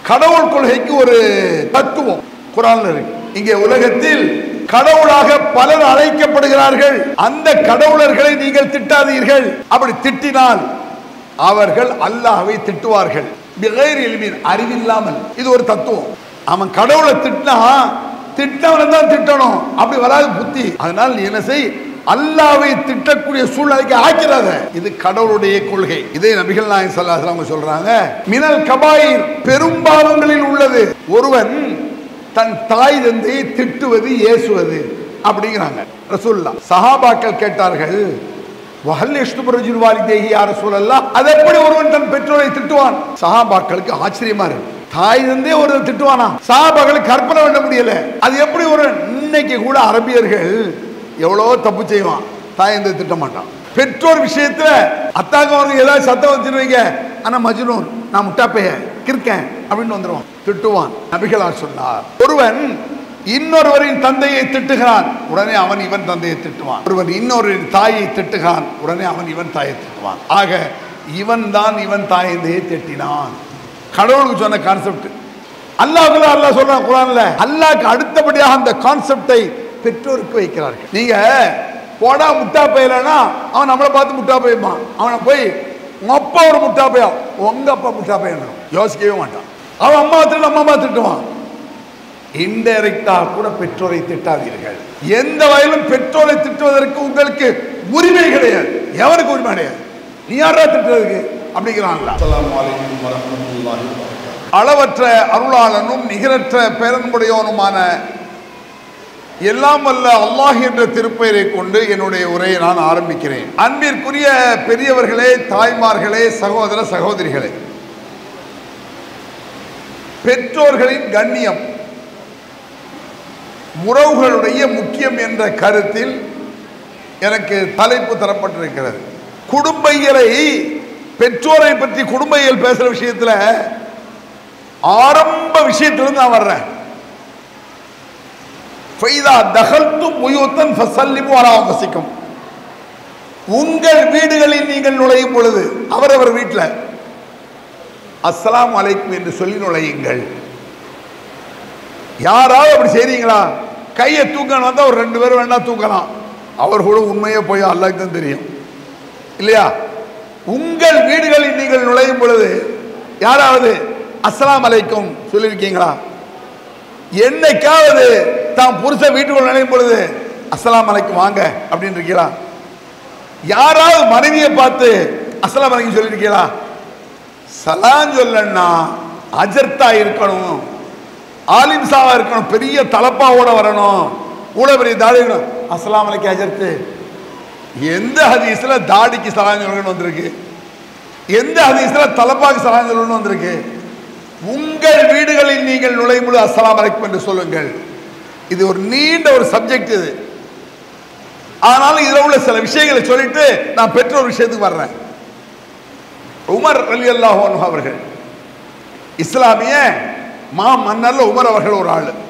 கடவுள் கொள்கைக்கு ஒரு தத்துவம் குரான்ல இருக்கு இங்கே உலகத்தில் கடவுளாக பலர் அழைக்கப்படுகிறார்கள் அந்த கடவுளர்களை நீங்கள் திட்டாதீர்கள் அப்படி திட்டினால் அவர்கள் அல்லாஹ்வை திட்டுவார்கள் பிகைர் இல்மின் அறிவில்லாமல் இது ஒரு தத்துவம் அவன் கடவுளை திட்டினா திட்டவனை தான் திட்டணும் அப்படி வராது புத்தி அதனால் நீ என்ன செய் அல்லாவை திட்டக்கூடிய சூழ்நிலைக்கு ஆக்கிறாத இது கடவுளுடைய கொள்கை இதே நபிகள் நாயகம் ஸல்லல்லாஹு அலைஹி வஸல்லம் சொல்றாங்க மினல் கபாயிர் பெரும்பாவங்களில் உள்ளது ஒருவன் தன் தாய் தந்தையை திட்டுவது ஏசுவது அப்படிங்கிறாங்க ரசூல்லா சஹாபாக்கள் கேட்டார்கள் வஹல் யஷ்துபுரஜுல் வாலிதேஹி யா ரசூலல்லாஹ் அது எப்படி ஒருவன் தன் பெற்றோரை திட்டுவான் சஹாபாக்களுக்கு ஆச்சரியமா இருக்கு தாய் தந்தே ஒருவன் திட்டுவானா சஹாபாக்களுக்கு கற்பனை பண்ண முடியல அது எப்படி ஒரு இன்னைக்கு கூட அரபியர்கள் எவ்வளவோ தப்பு செய்வான் தாய் தந்தை திட்ட மாட்டான் பெற்றோர் விஷயத்துல அத்தாங்க அவனுக்கு ஏதாவது சத்தம் வச்சிருவீங்க ஆனா மஜ்னூன் நான் முட்டாப்பைய கிறுக்கேன் அப்படின்னு வந்துருவான் திட்டுவான் நபிகளார் சொன்னார் ஒருவன் இன்னொருவரின் தந்தையை திட்டுகிறான் உடனே அவன் இவன் தந்தையை திட்டுவான் ஒருவன் இன்னொருவரின் தாயை திட்டுகிறான் உடனே அவன் இவன் தாயை திட்டுவான் ஆக இவன் தான் இவன் தாயந்தையை திட்டினான் கடவுளுக்கு சொன்ன கான்செப்ட் அல்லாஹ்ல அல்லாஹ் சொல்றான் குரான்ல அல்லாஹ்க்கு அடுத்தபடியாக அந்த கான்செப்டை பெற்றோருக்கு வைக்கிறார்கள் நீங்க போடா முட்டா பையலனா அவன் நம்மளை பார்த்து முட்டா பையப்பான் அவனை போய் உங்க அப்பா ஒரு முட்டா பையா உங்க அப்பா முட்டா பையன் யோசிக்கவே மாட்டான் அவன் அம்மா திட்டு அம்மா அம்மா திட்டுவான் இன்டைரக்டா கூட பெற்றோரை திட்டாதீர்கள் எந்த வயலும் பெற்றோரை திட்டுவதற்கு உங்களுக்கு உரிமை கிடையாது எவனுக்கு உரிமை கிடையாது நீ யாரா திட்டுறதுக்கு அப்படிங்கிறான்ல அஸ்ஸலாமு அலைக்கும் வரஹ்மத்துல்லாஹி வபரகாத்துஹு. அளவற்ற அருளாளனும் நிகரற்ற பேரன்புடையவனுமான எல்லாம் வல்ல அல்லாஹ் என்ற திருப்பெயரை கொண்டு என்னுடைய உரையை நான் ஆரம்பிக்கிறேன் அன்பிற்குரிய பெரியவர்களே தாய்மார்களே சகோதர சகோதரிகளே பெற்றோர்களின் கண்ணியம் உறவுகளுடைய முக்கியம் என்ற கருத்தில் எனக்கு தலைப்பு தரப்பட்டிருக்கிறது குடும்பயியலை பெற்றோரை பற்றி குடும்பயியல் பேசுற விஷயத்துல ஆரம்ப விஷயத்திலிருந்து நான் வர்றேன் ஃபைதா தகல்து முயூத்தன் ஃபசல்லிமு அலா வசிக்கும் உங்கள் வீடுகளில் நீங்கள் நுழையும் பொழுது அவரவர் வீட்டில் அஸ்ஸலாமு அலைக்கும் என்று சொல்லி நுழையுங்கள் யாராவது அப்படி செய்றீங்களா கையை தூக்கணும் வந்தா ஒரு ரெண்டு பேரும் வேணா தூக்கலாம் அவர் கூட உண்மையே போய் அல்லாஹ்க்கு தான் தெரியும் இல்லையா உங்கள் வீடுகளில் நீங்கள் நுழையும் பொழுது யாராவது அஸ்ஸலாமு அலைக்கும் சொல்லியிருக்கீங்களா என்னைக்காவது தான் புருஷன் வீட்டுக்குள்ள நுழையும் பொழுது அஸ்ஸலாமு அலைக்கும் வாங்க அப்படின்னு இருக்கீங்களா யாராவது மனைவியை பார்த்து அஸ்ஸலாமு அலைக்கும் சொல்லியிருக்கீங்களா சலான் சொல்லன்னா அஜர்த்தா இருக்கணும் ஆலிம்சாவா இருக்கணும் பெரிய தலப்பாவோட வரணும் கூட பெரிய தாடி இருக்கணும் அஸ்ஸலாமு அலைக்கும் அஜர்த்து எந்த ஹதீஸ்ல தாடிக்கு சலான் சொல்லணும்னு வந்திருக்கு எந்த ஹதீஸ்ல தலப்பாக்கு சலான் சொல்லணும்னு வந்திருக்கு உங்கள் வீடுகளில் நீங்கள் நுழையும் பொழுது அஸ்ஸலாமு அலைக்கும் என்று சொல்லுங்கள் இது ஒரு நீண்ட ஒரு சப்ஜெக்ட் இது ஆனாலும் இதுல உள்ள சில விஷயங்களை சொல்லிட்டு நான் பெற்றோர் விஷயத்துக்கு வர்றேன் உமர் அலி அல்லாஹ் அவர்கள் இஸ்லாமிய மா மன்னர்ல உமர் அவர்கள் ஒரு ஆளு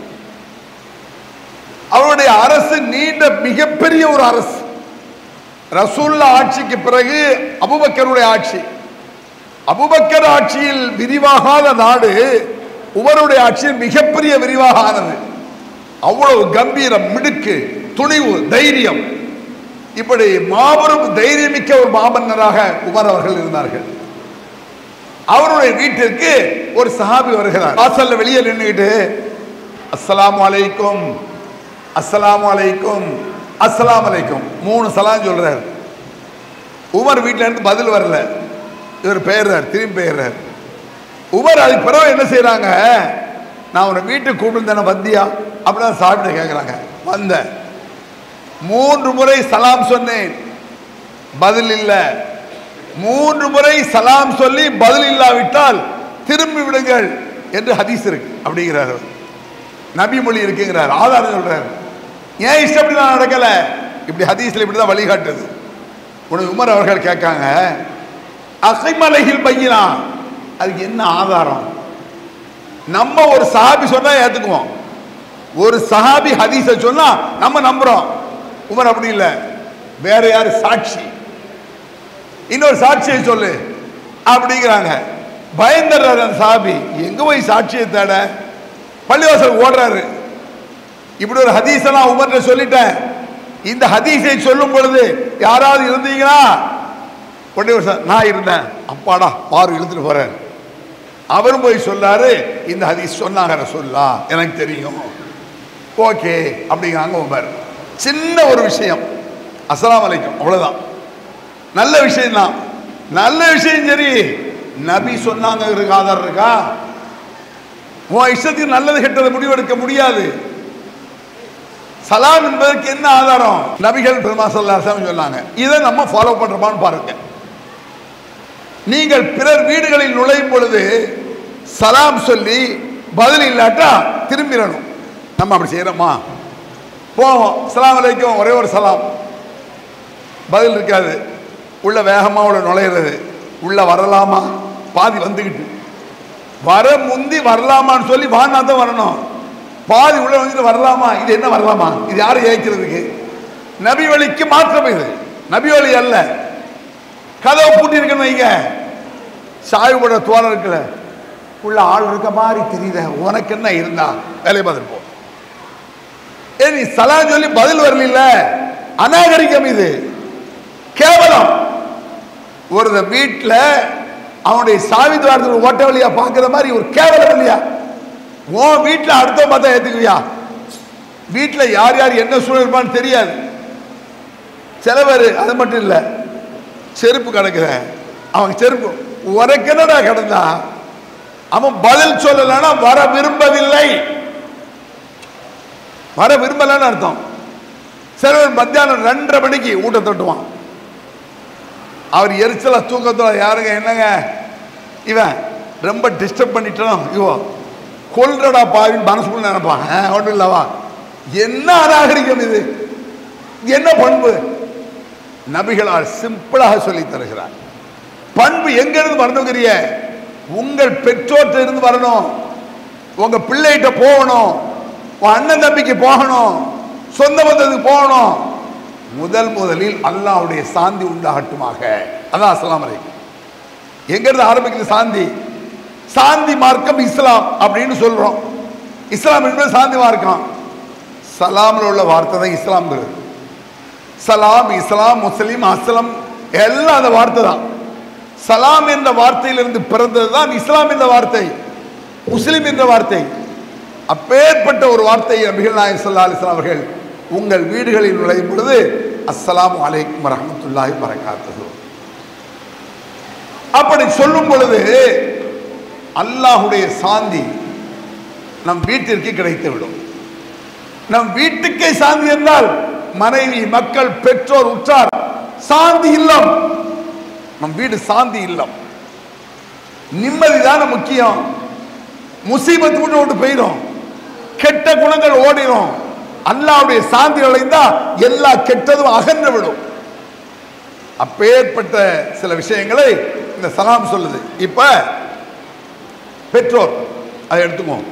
அவருடைய அரசு நீண்ட மிகப்பெரிய ஒரு அரசு ரசூல்லா ஆட்சிக்கு பிறகு அபுபக்கருடைய ஆட்சி அபுபக்கர் ஆட்சியில் விரிவாகாத நாடு உமருடைய ஆட்சியில் மிகப்பெரிய விரிவாக ஆனது அவ்வளவு கம்பீரம் மிடுக்கு துணிவு தைரியம் இப்படி மாபெரும் தைரியமிக்க ஒரு மாமன்னராக உமர் அவர்கள் இருந்தார்கள் அவருடைய வீட்டிற்கு ஒரு சஹாபி வருகிறார் வாசல்ல வெளியே நின்றுக்கிட்டு அஸ்ஸலாமு அலைக்கும் அஸ்ஸலாமு அலைக்கும் அஸ்ஸலாமு அலைக்கும் மூணு சலாம் சொல்றார் உமர் வீட்ல இருந்து பதில் வரல இவர் பெயர்றார் திரும்பி பெயர்றார் உமர் அதுக்கு பிறகு என்ன செய்றாங்க நான் உன்னை வீட்டுக்கு கூப்பிட்டு வந்தியா அப்படிதான் சாப்பிட்டு கேட்குறாங்க வந்தேன் மூன்று முறை சலாம் சொன்னேன் பதில் இல்லை மூன்று முறை சலாம் சொல்லி பதில் இல்லாவிட்டால் திரும்பி விடுங்கள் என்று ஹதீஸ் இருக்கு அப்படிங்கிறார் அவர். நபி மொழி இருக்குங்கிறார் ஆதாரம் சொல்றார் ஏன் இஷ்டப்படி நான் நடக்கல இப்படி ஹதீஸ்ல இப்படி தான் வழிகாட்டுது உனக்கு உமர் அவர்கள் கேட்காங்க அசைமலையில் பையனா அதுக்கு என்ன ஆதாரம் நம்ம ஒரு சஹாபி சொன்னா ஏத்துக்குவோம் ஒரு சஹாபி ஹதீஸை சொன்னா நம்ம நம்புறோம் உமர் அப்படி இல்லை வேற யாரு சாட்சி இன்னொரு சாட்சியை சொல்லு அப்படிங்கிறாங்க பயந்துடுறாரு அந்த சாபி எங்க போய் சாட்சியை தேட பள்ளிவாசல் ஓடுறாரு இப்படி ஒரு ஹதீஸை நான் உமர்கிட்ட சொல்லிட்டேன் இந்த ஹதீஸை சொல்லும் பொழுது யாராவது இருந்தீங்களா உடனே ஒரு சார் நான் இருந்தேன் அப்பாடா பாரு இழுத்துட்டு போறேன் அவரும் போய் சொல்லாரு இந்த ஹதீஸ் சொன்னாங்க சொல்லா எனக்கு தெரியும் ஓகே அப்படிங்கிறாங்க உமர் சின்ன ஒரு விஷயம் அஸ்ஸலாமு அலைக்கும் அவ்வளவுதான் நல்ல விஷயம் தான் நல்ல விஷயம் சரி நபி சொன்னாங்க இருக்கு ஆதாரம் இருக்கா உன் இஷ்டத்துக்கு நல்லது கெட்டதை முடிவெடுக்க முடியாது சலாம் என்பதற்கு என்ன ஆதாரம் நபிகள் பெருமா சொல்லாசம் சொன்னாங்க இதை நம்ம ஃபாலோ பண்றோமான்னு பாருங்க நீங்கள் பிறர் வீடுகளில் நுழையும் பொழுது சலாம் சொல்லி பதில் இல்லாட்டா திரும்பிடணும் நம்ம அப்படி செய்யறோமா போவோம் சலாம் அலைக்கும் ஒரே ஒரு சலாம் பதில் இருக்காது உள்ள வேகமா உள்ள நுழையிறது உள்ள வரலாமா பாதி வந்துக்கிட்டு வர முந்தி வரலாமான்னு சொல்லி வானா தான் வரணும் பாதி உள்ள வந்துட்டு வரலாமா இது என்ன வரலாமா இது யாரை ஏய்க்கிறதுக்கு நபி வழிக்கு மாற்றம் இது நபி வழி அல்ல கதவை பூட்டி இருக்குன்னு வைங்க சாய்வோட தோரம் இருக்குல்ல உள்ள ஆள் இருக்க மாதிரி தெரியுத உனக்கு என்ன இருந்தா வேலையை பார்த்துட்டு போ ஏ நீ சலாம் சொல்லி பதில் வரல அநாகரிகம் இது கேவலம் ஒரு வீட்டில் அவனுடைய சாவி துவாரத்தில் ஓட்ட வழியா பார்க்கிற மாதிரி ஒரு கேவலம் இல்லையா உன் வீட்டில் அடுத்த பார்த்தா ஏத்துக்குவியா வீட்டில் யார் யார் என்ன சூழல் இருப்பான்னு தெரியாது சிலவர் அது மட்டும் இல்லை செருப்பு கிடக்குற அவன் செருப்பு உனக்கு என்னடா கிடந்தா அவன் பதில் சொல்லலைன்னா வர விரும்பவில்லை வர விரும்பலன்னு அர்த்தம் சிலவர் மத்தியானம் ரெண்டரை மணிக்கு ஊட்ட தட்டுவான் அவர் எரிச்சலா தூக்கத்துல யாருங்க என்னங்க இவன் ரொம்ப டிஸ்டர்ப் பண்ணிட்டோம் இவோ கொல்றடா பாவின்னு மனசுக்குள்ள நினைப்பான் ஆ, ஒண்ணும் இல்லவா என்ன அநாகரிகம் இது என்ன பண்பு நபிகளால் சிம்பிளாக சொல்லி தருகிறார் பண்பு எங்க இருந்து வரணுங்கிறிய உங்கள் பெற்றோர்கிட்ட இருந்து வரணும் உங்க பிள்ளைகிட்ட போகணும் உன் அண்ணன் தம்பிக்கு போகணும் சொந்த பந்தத்துக்கு போகணும் முதல் முதலில் அல்லாஹ்வுடைய சாந்தி உண்டாகட்டுமாக அதான் அஸ்ஸலாமு அலைக்கும் எங்க இருந்து ஆரம்பிக்குது சாந்தி சாந்தி மார்க்கம் இஸ்லாம் அப்படின்னு சொல்றோம் இஸ்லாம் என்பது சாந்தி மார்க்கம் சலாம்ல உள்ள வார்த்தை தான் இஸ்லாம்ங்கிறது சலாம் இஸ்லாம் முஸ்லிம் அஸ்லம் எல்லாம் அந்த வார்த்தை தான் சலாம் என்ற வார்த்தையிலிருந்து பிறந்தது தான் இஸ்லாம் என்ற வார்த்தை முஸ்லிம் என்ற வார்த்தை அப்பேற்பட்ட ஒரு வார்த்தையை நபிகள் நாயகம் ஸல்லல்லாஹு அலைஹி வஸல்லம் அவர்கள் உங்கள் வீடுகளில் நுழையும் பொழுது அஸ்ஸலாமு அலைக்கும் வரஹ்மத்துல்லாஹி வரகாத்துஹு அப்படி சொல்லும் பொழுது அல்லாஹுடைய சாந்தி நம் வீட்டிற்கு கிடைத்து விடும் நம் வீட்டுக்கே சாந்தி என்றால் மனைவி மக்கள் பெற்றோர் உற்றார் சாந்தி இல்லம் நம் வீடு சாந்தி இல்லம் நிம்மதிதான முக்கியம் முசீபத் விட்டு விட்டு போயிடும் கெட்ட குணங்கள் ஓடிடும் அல்லாவுடைய சாந்தி அடைந்தா எல்லா கெட்டதும் அகன்று விடும் அப்பேற்பட்ட சில விஷயங்களை இந்த சலாம் சொல்லுது இப்ப பெற்றோர் அதை எடுத்துக்குவோம்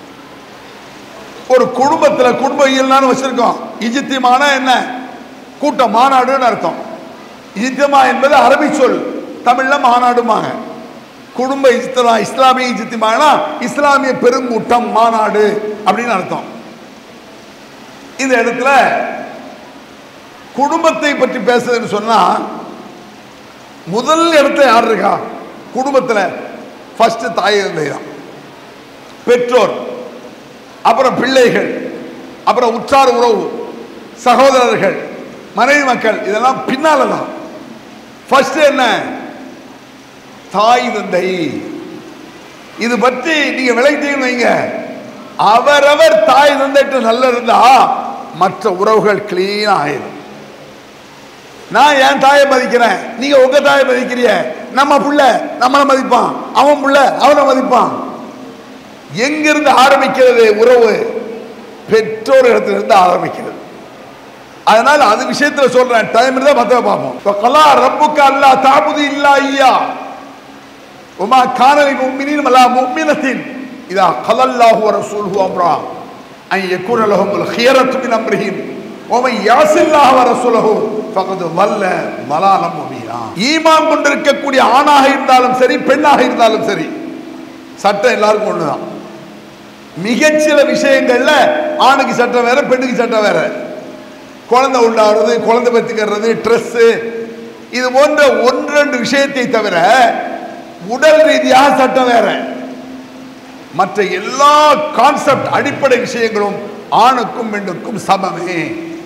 ஒரு குடும்பத்துல குடும்ப இயல்னான்னு வச்சிருக்கோம் இஜித்தியமான என்ன கூட்டம் மாநாடுன்னு அர்த்தம் இஜித்தியமா என்பது அரபி சொல் தமிழ்ல மாநாடுமாங்க குடும்ப இஜித்தமா இஸ்லாமிய இஜித்தியமானா இஸ்லாமிய பெருங்கூட்டம் மாநாடு அப்படின்னு அர்த்தம் இந்த இடத்துல குடும்பத்தை பற்றி பேசுறதுன்னு சொன்னா முதல் இடத்துல யார் இருக்கா குடும்பத்துல ஃபர்ஸ்ட் தாய் தந்தை தான் பெற்றோர் அப்புறம் பிள்ளைகள் அப்புறம் உற்றார் உறவு சகோதரர்கள் மனைவி மக்கள் இதெல்லாம் பின்னால தான் ஃபர்ஸ்ட் என்ன தாய் தந்தை இது பற்றி நீங்க விளைத்தீங்கன்னு வைங்க அவரவர் தாய் தந்தைட்டு நல்ல இருந்தா மற்ற உறவுகள் கிளீனா ஆயிடும் நான் என் தாயை மதிக்கிறேன் நீங்க உங்க தாயை மதிக்கிறீங்க நம்ம புள்ள நம்மளை மதிப்பான் அவன் புள்ள அவனை மதிப்பான் எங்கிருந்து ஆரம்பிக்கிறது உறவு பெற்றோர் இடத்துல இருந்து ஆரம்பிக்கிறது அதனால அது விஷயத்துல சொல்றேன் டைம் இருந்தா மத்த பார்ப்போம் இப்ப கலா ரப்புக்கு அல்லா தாபுது இல்லா ஐயா உமா கானலி முக்மினின் மலா முக்மினத்தின் இதா கலல்லாஹு வ ரசூலுஹு அம்ரா அன் யகுன லஹும் அல் ஹியரத்து மின் அம்ரிஹிம் ومن يعص الله ورسوله பக்கத்து வல்ல மலாலம் முபீனா ஈமான் கொண்டிருக்கக்கூடிய ஆணாக இருந்தாலும் சரி பெண்ணாக இருந்தாலும் சரி சட்டம் எல்லாருக்கும் ஒண்ணுதான் மிகச்சில விஷயங்கள்ல ஆணுக்கு சட்டம் வேற பெண்ணுக்கு சட்டம் வேற குழந்தை உண்டாடுறது குழந்தை பெற்றுக்கிறது ட்ரெஸ்ஸு இது போன்ற ஒன்று ரெண்டு விஷயத்தை தவிர உடல் ரீதியாக சட்டம் வேற மற்ற எல்லா கான்செப்ட் அடிப்படை விஷயங்களும் ஆணுக்கும் பெண்ணுக்கும் சமமே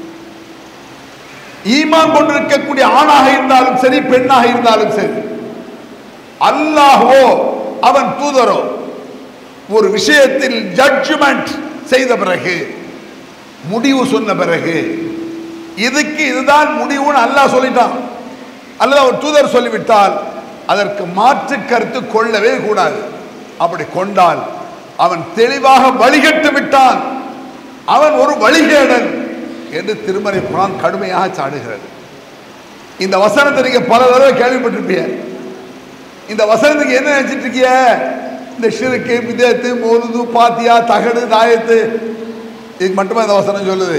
ஈமான் கொண்டிருக்கக்கூடிய ஆணாக இருந்தாலும் சரி பெண்ணாக இருந்தாலும் சரி அல்லாஹோ அவன் தூதரோ ஒரு விஷயத்தில் ஜட்ஜ்மெண்ட் செய்த பிறகு முடிவு சொன்ன பிறகு இதுக்கு இதுதான் முடிவுன்னு அல்லாஹ் சொல்லிட்டான் அல்லது அவர் தூதர் சொல்லிவிட்டால் அதற்கு மாற்று கருத்து கொள்ளவே கூடாது அப்படி கொண்டால் அவன் தெளிவாக வழிகட்டு விட்டான் அவன் ஒரு வழிகேடன் என்று திருமறை குரான் கடுமையாக சாடுகிறது இந்த வசனத்தை நீங்க பல தடவை கேள்விப்பட்டிருப்பீங்க இந்த வசனத்துக்கு என்ன நினைச்சிட்டு இருக்கீங்க இந்த ஷிருக்கு விதேத்து மோலுது பாத்தியா தகடு தாயத்து இதுக்கு மட்டுமா இந்த வசனம் சொல்லுது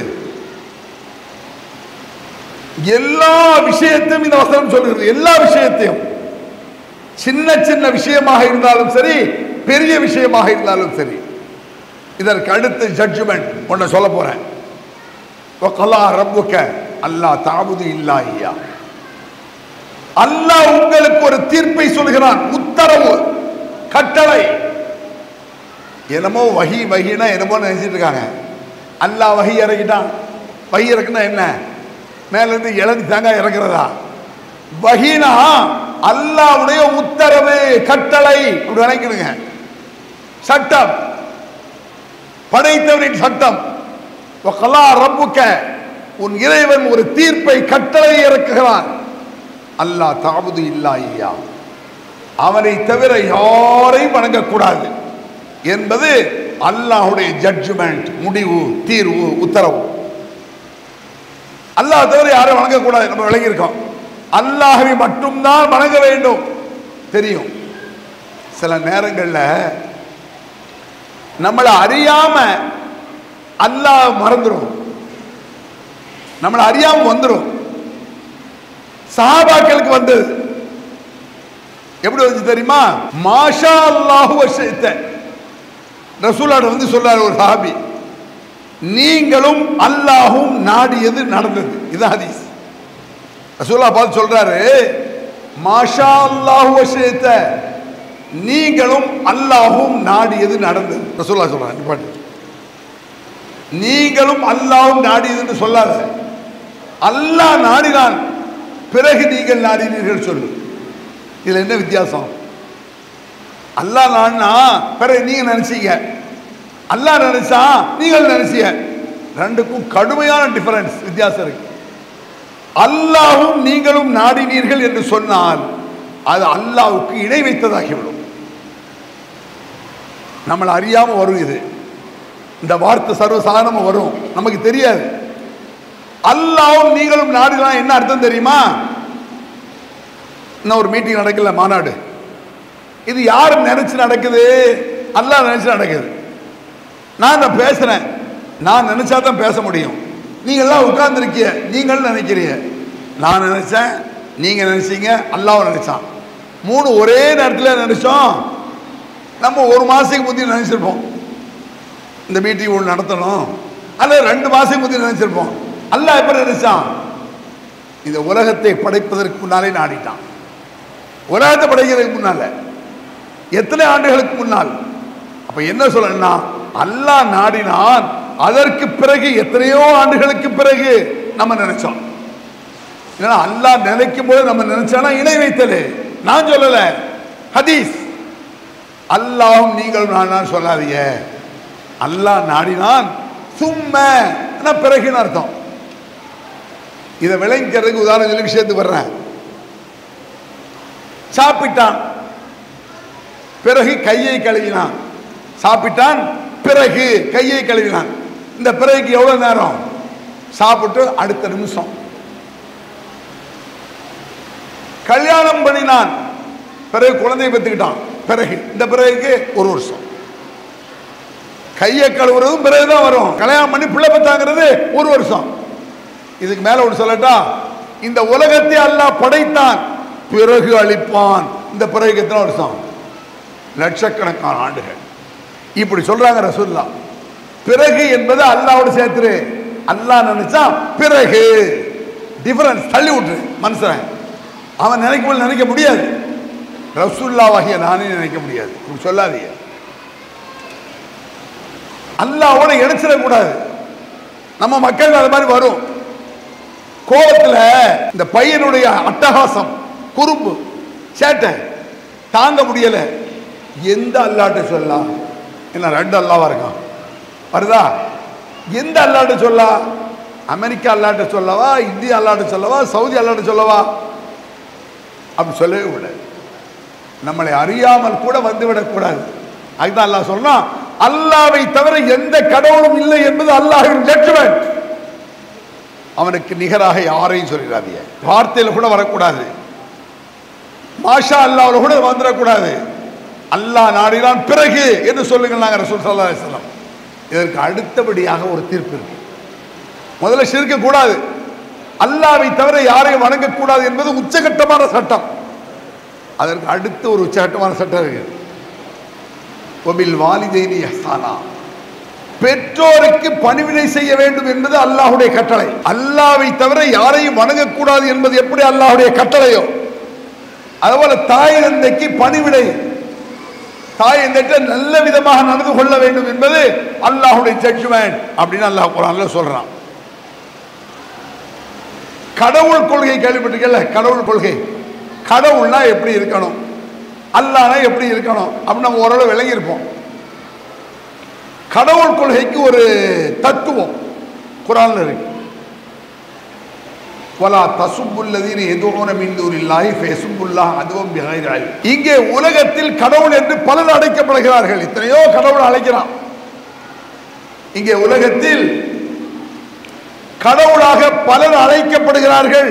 எல்லா விஷயத்தையும் இந்த வசனம் சொல்லுகிறது எல்லா விஷயத்தையும் சின்ன சின்ன விஷயமாக இருந்தாலும் சரி பெரிய விஷயமாக இருந்தாலும் சரி இதற்கு அடுத்து ஜட்ஜ்மெண்ட் ஒன்றை சொல்ல போறேன் வக்கலா ரப்புக்க அல்லாஹ் தாபுது இல்லா ஐயா அல்லாஹ் உங்களுக்கு ஒரு தீர்ப்பை சொல்கிறான் உத்தரவு கட்டளை என்னமோ வகி வகினா என்னமோ நினைச்சிட்டு இருக்காங்க அல்லாஹ் வகி இறக்கிட்டான் வகி இறக்குனா என்ன மேல இருந்து இழந்து தேங்காய் இறக்குறதா வகினா அல்லாவுடைய உத்தரவு கட்டளை அப்படி நினைக்கணுங்க சட்டம் படைத்தவரின் சட்டம் வக்கலா ரப்புக்க உன் இறைவன் ஒரு தீர்ப்பை கட்டளை இறக்குகிறான் அல்லாஹ் தாபுது இல்லா ஐயா அவனை தவிர யாரையும் வணங்கக்கூடாது என்பது அல்லாஹுடைய ஜட்ஜ்மெண்ட் முடிவு தீர்வு உத்தரவு அல்லாஹ் தவிர யாரும் வணங்கக்கூடாது நம்ம விளங்கியிருக்கோம் அல்லாஹவை மட்டும்தான் வணங்க வேண்டும் தெரியும் சில நேரங்களில் நம்மளை அறியாம அல்லாஹ் மறந்துடும் நம்மளை அறியாம வந்துடும் சஹாபாக்களுக்கு வந்தது எப்படி வந்துச்சு தெரியுமா மாஷா அல்லாஹு வஷித்த ரசூலாட வந்து சொல்றாரு ஒரு சஹாபி நீங்களும் அல்லாஹும் நாடியது நடந்தது இது ஹதீஸ் ரசூலா பார்த்து சொல்றாரு மாஷா அல்லாஹு வஷித்த நீங்களும் அல்லாஹும் நாடியது நடந்தது ரசூலா சொல்றாங்க நிப்பாட்டு நீங்களும் அல்லாஹும் நாடியதுன்னு சொல்லாத அல்லாஹ் நாடினான் பிறகு நீங்கள் நாடினீர்கள் சொல்லு இதுல என்ன வித்தியாசம் அல்லாஹ் நாடினா பிறகு நீங்க நினைச்சீங்க அல்லாஹ் நினைச்சா நீங்கள் நினைச்சீங்க ரெண்டுக்கும் கடுமையான டிஃபரன்ஸ் வித்தியாசம் இருக்கு அல்லாஹும் நீங்களும் நாடினீர்கள் என்று சொன்னால் அது அல்லாஹ்வுக்கு இணை வைத்ததாகிவிடும் நம்மளை அறியாம வரும் இது இந்த வார்த்தை சர்வசாதாரணமா வரும் நமக்கு தெரியாது அல்லாவும் நீங்களும் நாடுலாம் என்ன அர்த்தம் தெரியுமா இன்னும் ஒரு மீட்டிங் நடக்கல மாநாடு இது யார் நினைச்சு நடக்குது அல்லாஹ் நினைச்சு நடக்குது நான் இதை பேசுறேன் நான் நினைச்சா தான் பேச முடியும் நீங்க எல்லாம் உட்கார்ந்துருக்கீங்க நீங்கள் நினைக்கிறீங்க நான் நினைச்சேன் நீங்க நினைச்சீங்க அல்லாஹ் நினைச்சான் மூணு ஒரே நேரத்தில் நினைச்சோம் நம்ம ஒரு மாசத்துக்கு முந்தி நினைச்சிருப்போம் இந்த மீட்டிங் ஒன்று நடத்தணும் அல்லது ரெண்டு மாசத்துக்கு முந்தி நினைச்சிருப்போம் அல்லாஹ் எப்ப நினைச்சான் இந்த உலகத்தை படைப்பதற்கு முன்னாலே நாடிட்டான் உலகத்தை படைக்கிறதுக்கு முன்னால எத்தனை ஆண்டுகளுக்கு முன்னால் அப்ப என்ன சொல்லணும்னா அல்லாஹ் நாடினான் அதற்கு பிறகு எத்தனையோ ஆண்டுகளுக்கு பிறகு நம்ம நினைச்சோம் ஏன்னா அல்லாஹ் நினைக்கும் போது நம்ம நினைச்சானா இணை வைத்தலே நான் சொல்லல ஹதீஸ் அல்லாஹ்வும் நீங்களும் நான் சொல்லாதீங்க அல்லாஹ் நாடினான் சும்ம பிறகுன்னு அர்த்தம் இதை விளங்கிக்கிறதுக்கு உதாரணம் சொல்லி விஷயத்துக்கு வர்றேன் சாப்பிட்டான் பிறகு கையை கழுவினான் சாப்பிட்டான் பிறகு கையை கழுவினான் இந்த பிறகுக்கு எவ்வளவு நேரம் சாப்பிட்டு அடுத்த நிமிஷம் கல்யாணம் பண்ணினான் பிறகு குழந்தையை பெற்றுக்கிட்டான் பிறகு இந்த பிறகுக்கு ஒரு வருஷம் கையை கழுவுறதும் பிறகுதான் வரும் கல்யாணம் பண்ணி பிள்ளை பெற்றாங்கிறது ஒரு வருஷம் இதுக்கு மேல ஒன்று சொல்லட்டா இந்த உலகத்தை அல்லாஹ் படைத்தான் பிறகு அழிப்பான் இந்த பிறகு எத்தனை வருஷம் லட்சக்கணக்கான ஆண்டுகள் இப்படி சொல்றாங்க ரசூல்லா பிறகு என்பது அல்லாவோட சேர்த்துரு அல்லாஹ் நினைச்சா பிறகு டிஃபரன்ஸ் தள்ளி விட்டுரு மனுஷன் அவன் நினைக்க நினைக்க முடியாது ரசூல்லாவாகிய நானே நினைக்க முடியாது இப்படி சொல்லாதீங்க அல்லாவோட இணைச்சிடக்கூடாது நம்ம மக்கள் அது மாதிரி வரும் கோபத்துல இந்த பையனுடைய அட்டகாசம் குறும்பு சேட்டை தாங்க முடியல எந்த அல்லாட்ட சொல்லலாம் என்ன ரெண்டு அல்லாவா இருக்கான் வருதா எந்த அல்லாட்ட சொல்லலாம் அமெரிக்கா அல்லாட்ட சொல்லவா இந்தியா அல்லாட்ட சொல்லவா சவுதி அல்லாட்ட சொல்லவா அப்படி சொல்லவே கூடாது நம்மளை அறியாமல் கூட வந்து விடக்கூடாது அதுதான் அல்லாஹ் சொல்றான் அல்லாவை தவிர எந்த கடவுளும் இல்லை என்பது அல்லாஹ்வின் ஜட்ஜ்மெண்ட் அவனுக்கு நிகராக யாரையும் சொல்லிடாதீங்க வார்த்தையில கூட வரக்கூடாது மாஷா அல்லாவில் கூட வந்துடக்கூடாது அல்லாஹ் நாடினான் பிறகு என்று சொல்லுங்கள் நாங்கள் ரசூல் சல்லா அலிஸ்லாம் இதற்கு அடுத்தபடியாக ஒரு தீர்ப்பு இருக்கு முதல்ல சிரிக்க கூடாது அல்லாவை தவிர யாரையும் வணங்கக்கூடாது என்பது உச்சகட்டமான சட்டம் அதற்கு அடுத்து ஒரு உச்சகட்டமான சட்டம் இருக்கு ஒபில் வாலிதைனி ஹசானா பெற்றோருக்கு பணிவிடை செய்ய வேண்டும் என்பது அல்லாஹுடைய கட்டளை அல்லாவை தவிர யாரையும் வணங்கக்கூடாது என்பது எப்படி அல்லாஹுடைய கட்டளையோ அதுபோல தாய் தந்தைக்கு பணிவிடை தாய் தந்தைக்கு நல்ல விதமாக நடந்து கொள்ள வேண்டும் என்பது அல்லாஹுடைய ஜட்ஜ்மெண்ட் அப்படின்னு அல்லாஹ் குரான்ல சொல்றான் கடவுள் கொள்கை கேள்விப்பட்டிருக்கல கடவுள் கொள்கை கடவுள்னா எப்படி இருக்கணும் அல்லாஹ்னா எப்படி இருக்கணும் அப்படின்னு நம்ம ஓரளவு விளங்கியிருப்போம் கடவுள் கொள்கைக்கு ஒரு தத்துவம் குரான்ல இருக்கு வலா தசுப்புல்லதீன எதுவோன மின்தூரில்லாஹி ஃபயசுப்புல்லாஹ் அதுவும் பிகைர் இல்ம். இங்கே உலகத்தில் கடவுள் என்று பலர் அழைக்கப்படுகிறார்கள் எத்தனையோ கடவுள் அழைக்கிறான் இங்கே உலகத்தில் கடவுளாக பலர் அழைக்கப்படுகிறார்கள்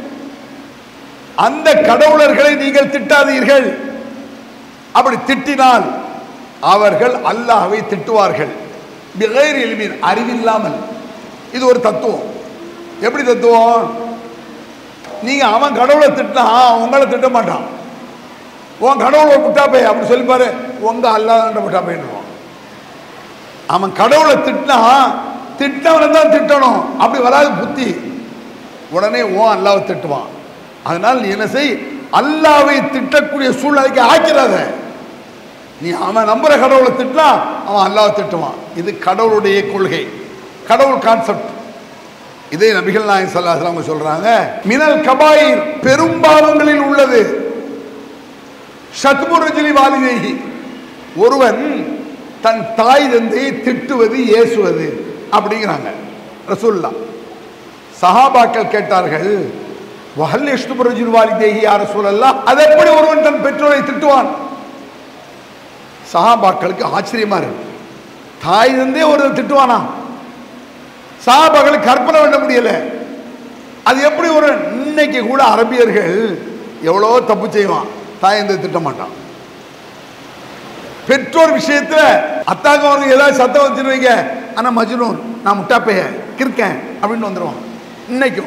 அந்த கடவுளர்களை நீங்கள் திட்டாதீர்கள் அப்படி திட்டினால் அவர்கள் அல்லாஹ்வை திட்டுவார்கள் பிகைர் இல்மின் அறிவில்லாமல் இது ஒரு தத்துவம் எப்படி தத்துவம் நீங்க அவன் கடவுளை திட்டினா அவன் உங்களை திட்ட மாட்டான் உன் கடவுள் ஒரு முட்டாப்பை அப்படி சொல்லி பாரு உங்க அல்லாத முட்டாப்பைன்னுவான் அவன் கடவுளை திட்டினா திட்டவனை தான் திட்டணும் அப்படி வராது புத்தி உடனே ஓ அல்லாவை திட்டுவான் அதனால் நீ என்ன செய் அல்லாவை திட்டக்கூடிய சூழ்நிலைக்கு ஆக்கிறாத நீ அவன் நம்புற கடவுளை திட்டினா அவன் அல்லாவை திட்டுவான் இது கடவுளுடைய கொள்கை கடவுள் கான்செப்ட் இதே நபிகள் நாயகம் ஸல்லல்லாஹு அலைஹி வஸல்லம் சொல்றாங்க மினல் கபாயிர் பெரும்பாவங்களில் உள்ளது ஷத்முரஜிலி வாலிதேகி ஒருவன் தன் தாய் தந்தையை திட்டுவது ஏசுவது அப்படிங்கிறாங்க ரசூல்லா சஹாபாக்கள் கேட்டார்கள் வஹல் யஷ்துபுரஜில் வாலிதேகி யார் ரசூலல்லாஹ் அது எப்படி ஒருவன் தன் பெற்றோரை திட்டுவான் சஹாபாக்களுக்கு ஆச்சரியமா இருக்கு தாய் தந்தையே ஒருவன் திட்டுவானா சஹாபாக்களுக்கு கற்பனை பண்ண முடியல அது எப்படி ஒரு இன்னைக்கு கூட அரபியர்கள் எவ்வளோ தப்பு செய்வான் தாய் தந்தை திட்ட மாட்டான் பெற்றோர் விஷயத்துல அத்தாங்க அவனுக்கு ஏதாவது சத்தம் வச்சுருவீங்க ஆனா மஜ்னூன் நான் முட்டாப்பைய கிறுக்கேன் அப்படின்னு வந்துருவான் இன்னைக்கும்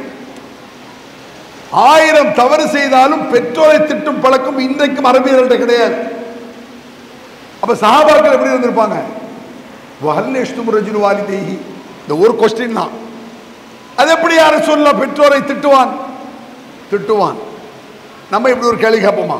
ஆயிரம் தவறு செய்தாலும் பெற்றோரை திட்டும் பழக்கம் இன்றைக்கும் அரபியர்கள்ட்ட கிடையாது அப்ப சஹாபாக்கள் எப்படி இருந்திருப்பாங்க வஹல்லேஷ்தும் ரஜுல் வாலிதேஹி இந்த ஒரு கொஸ்டின் தான் அது எப்படி யாரும் சொல்ல பெற்றோரை திட்டுவான் திட்டுவான் நம்ம இப்படி ஒரு கேள்வி கேட்போமா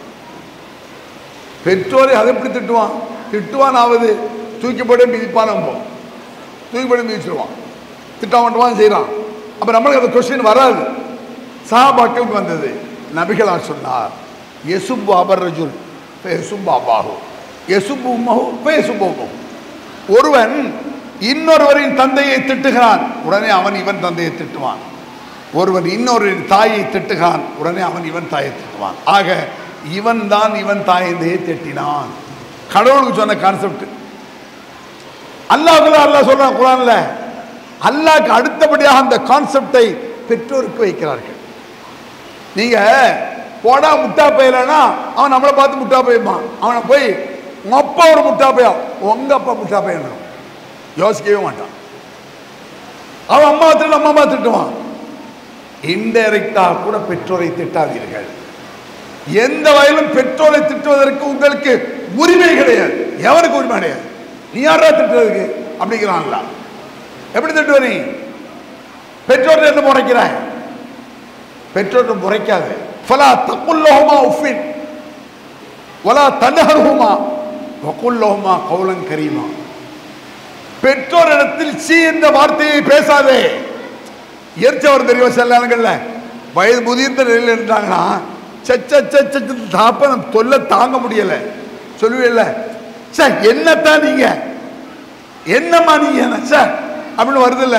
பெற்றோரை அதை எப்படி திட்டுவான் திட்டுவான் ஆவது தூக்கி போட்டு மிதிப்பான் நம்ம தூக்கி போட்டு மிதிச்சிருவான் திட்ட மட்டும் செய்கிறான் அப்போ நம்மளுக்கு அந்த கொஸ்டின் வராது சஹாபாக்களுக்கு வந்தது நபிகளா சொன்னார் எசுப்பு அபர் ரஜுல் எசுப்பு அபாஹு எசுப்பு உம்மஹு எசுப்பு உம்மஹு ஒருவன் இன்னொருவரின் தந்தையை திட்டுகிறான் உடனே அவன் இவன் தந்தையை திட்டுவான் ஒருவன் இன்னொருவரின் தாயை திட்டுகிறான் உடனே அவன் இவன் தாயை திட்டுவான் ஆக இவன் தான் இவன் தாயந்தையை திட்டினான் கடவுளுக்கு சொன்ன கான்செப்ட் அல்லாஹ் அல்லாஹ் சொல்றான் குரான்ல அல்லாஹ்க்கு அடுத்தபடியாக அந்த கான்செப்டை பெற்றோருக்கு வைக்கிறார்கள் நீங்க போடா முட்டா பையலனா அவன் நம்மளை பார்த்து முட்டா பையப்பான் அவனை போய் உங்க அப்பா ஒரு முட்டா பையா உங்க அப்பா முட்டா பையன் யோசிக்கவே மாட்டான் அவன் அம்மா திட்டு அம்மா அம்மா திட்டுவான் இன்டைரக்டா கூட பெற்றோரை திட்டாதீர்கள் எந்த வயலும் பெற்றோரை திட்டுவதற்கு உங்களுக்கு உரிமை கிடையாது எவனுக்கு உரிமை கிடையாது நீ யாரா திட்டுறதுக்கு அப்படிங்கிறான்ல எப்படி திட்டுவ நீ பெற்றோர் என்ன முறைக்கிறாய் பெற்றோர் முறைக்காது ஃபலா தக்குல்லஹுமா உஃபின் வலா தன்ஹர்ஹுமா வகுல்லஹுமா கௌலன் கரீமா பெற்றோரிடத்தில் சி என்ற வார்த்தையை பேசாதே எரிச்சவர் தெரியுமா சில நேரங்கள்ல வயது முதிர்ந்த நிலையில் இருந்தாங்கன்னா சச்ச தாப்பனம் தொல்லை தாங்க முடியல சொல்லுவீல்ல சே என்னத்தான் நீங்க என்னம்மா நீங்க சே அப்படின்னு வருதுல்ல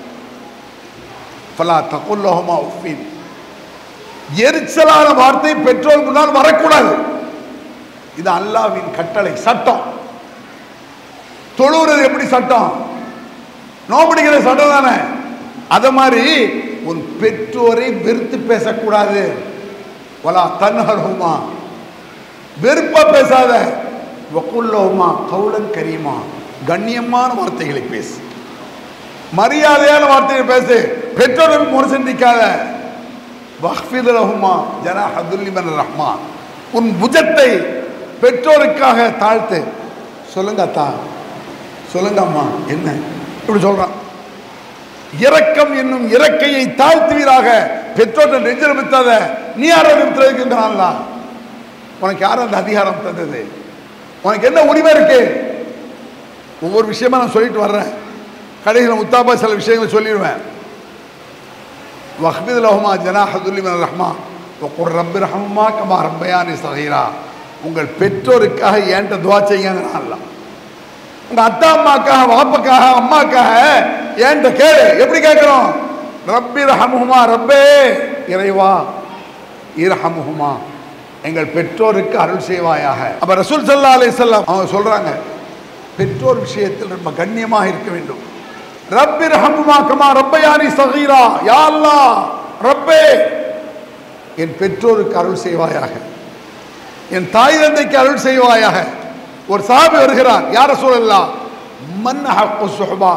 ஃபலா தகுல்லஹுமா உஃபின் எரிச்சலான வார்த்தை பெற்றோர் முன்னால் வரக்கூடாது இது அல்லாவின் கட்டளை சட்டம் தொழுகிறது எப்படி சட்டம் நோம்பிடிக்கிற சட்டம் தானே அத மாதிரி உன் பெற்றோரை வெறுத்து பேசக்கூடாது வலா தன்ஹர்ஹுமா வெறுப்பா பேசாத வக்குல்லோமா கவுலன் கரீமா கண்ணியமான வார்த்தைகளை பேசு மரியாதையான வார்த்தைகளை பேசு பெற்றோர்கள் முறை சிந்திக்காத வஹ்ஃபித் லஹுமா ஜனாஹ துல்லி மினர் ரஹ்மா உன் புஜத்தை பெற்றோருக்காக தாழ்த்து சொல்லுங்க அத்தா சொல்லுங்க அம்மா என்ன இப்படி சொல்றான் இரக்கம் என்னும் இறக்கையை தாழ்த்துவீராக பெற்றோர்கள் நெஞ்சில் வித்தாத நீ யாரை நிறுத்துறதுக்குங்கிறான்ல உனக்கு யார் அந்த அதிகாரம் தந்தது உனக்கு என்ன உரிமை இருக்கு ஒவ்வொரு விஷயமா நான் சொல்லிட்டு வர்றேன் கடைசியில் முத்தாபா சில விஷயங்களை சொல்லிடுவேன் வஹ்பித் லஹுமா ஜனாஹதுல்லி மினர் ரஹ்மா ஒக்குர் ரப்பி ரஹ்மா கமா ரப்பயானி சகீரா உங்கள் பெற்றோருக்காக ஏன்ட்ட துவா செய்யுங்கிறான்ல உங்க அத்தா அம்மாக்காக வாப்பக்காக அம்மாக்காக ஏன்ட்ட கேளு எப்படி கேட்கிறோம் ரப்பி ரஹமுமா ரப்பே இறைவா இரஹமுஹுமா எங்கள் பெற்றோருக்கு அருள் செய்வாயாக அப்ப ரசூல் சல்லா அலைஹிஸ்ஸலாம் அவங்க சொல்றாங்க பெற்றோர் விஷயத்தில் ரொம்ப கண்ணியமாக இருக்க வேண்டும் ரப்பி ரஹமுமா கமா ரப்பயானி சகீரா யா அல்லாஹ் ரப்பே என் பெற்றோருக்கு அருள் செய்வாயாக என் தாய் தந்தைக்கு அருள் செய்வாயாக ஒரு சாபி வருகிறார் யார சொல்லலாம் மன் ஹக்கு சுஹபா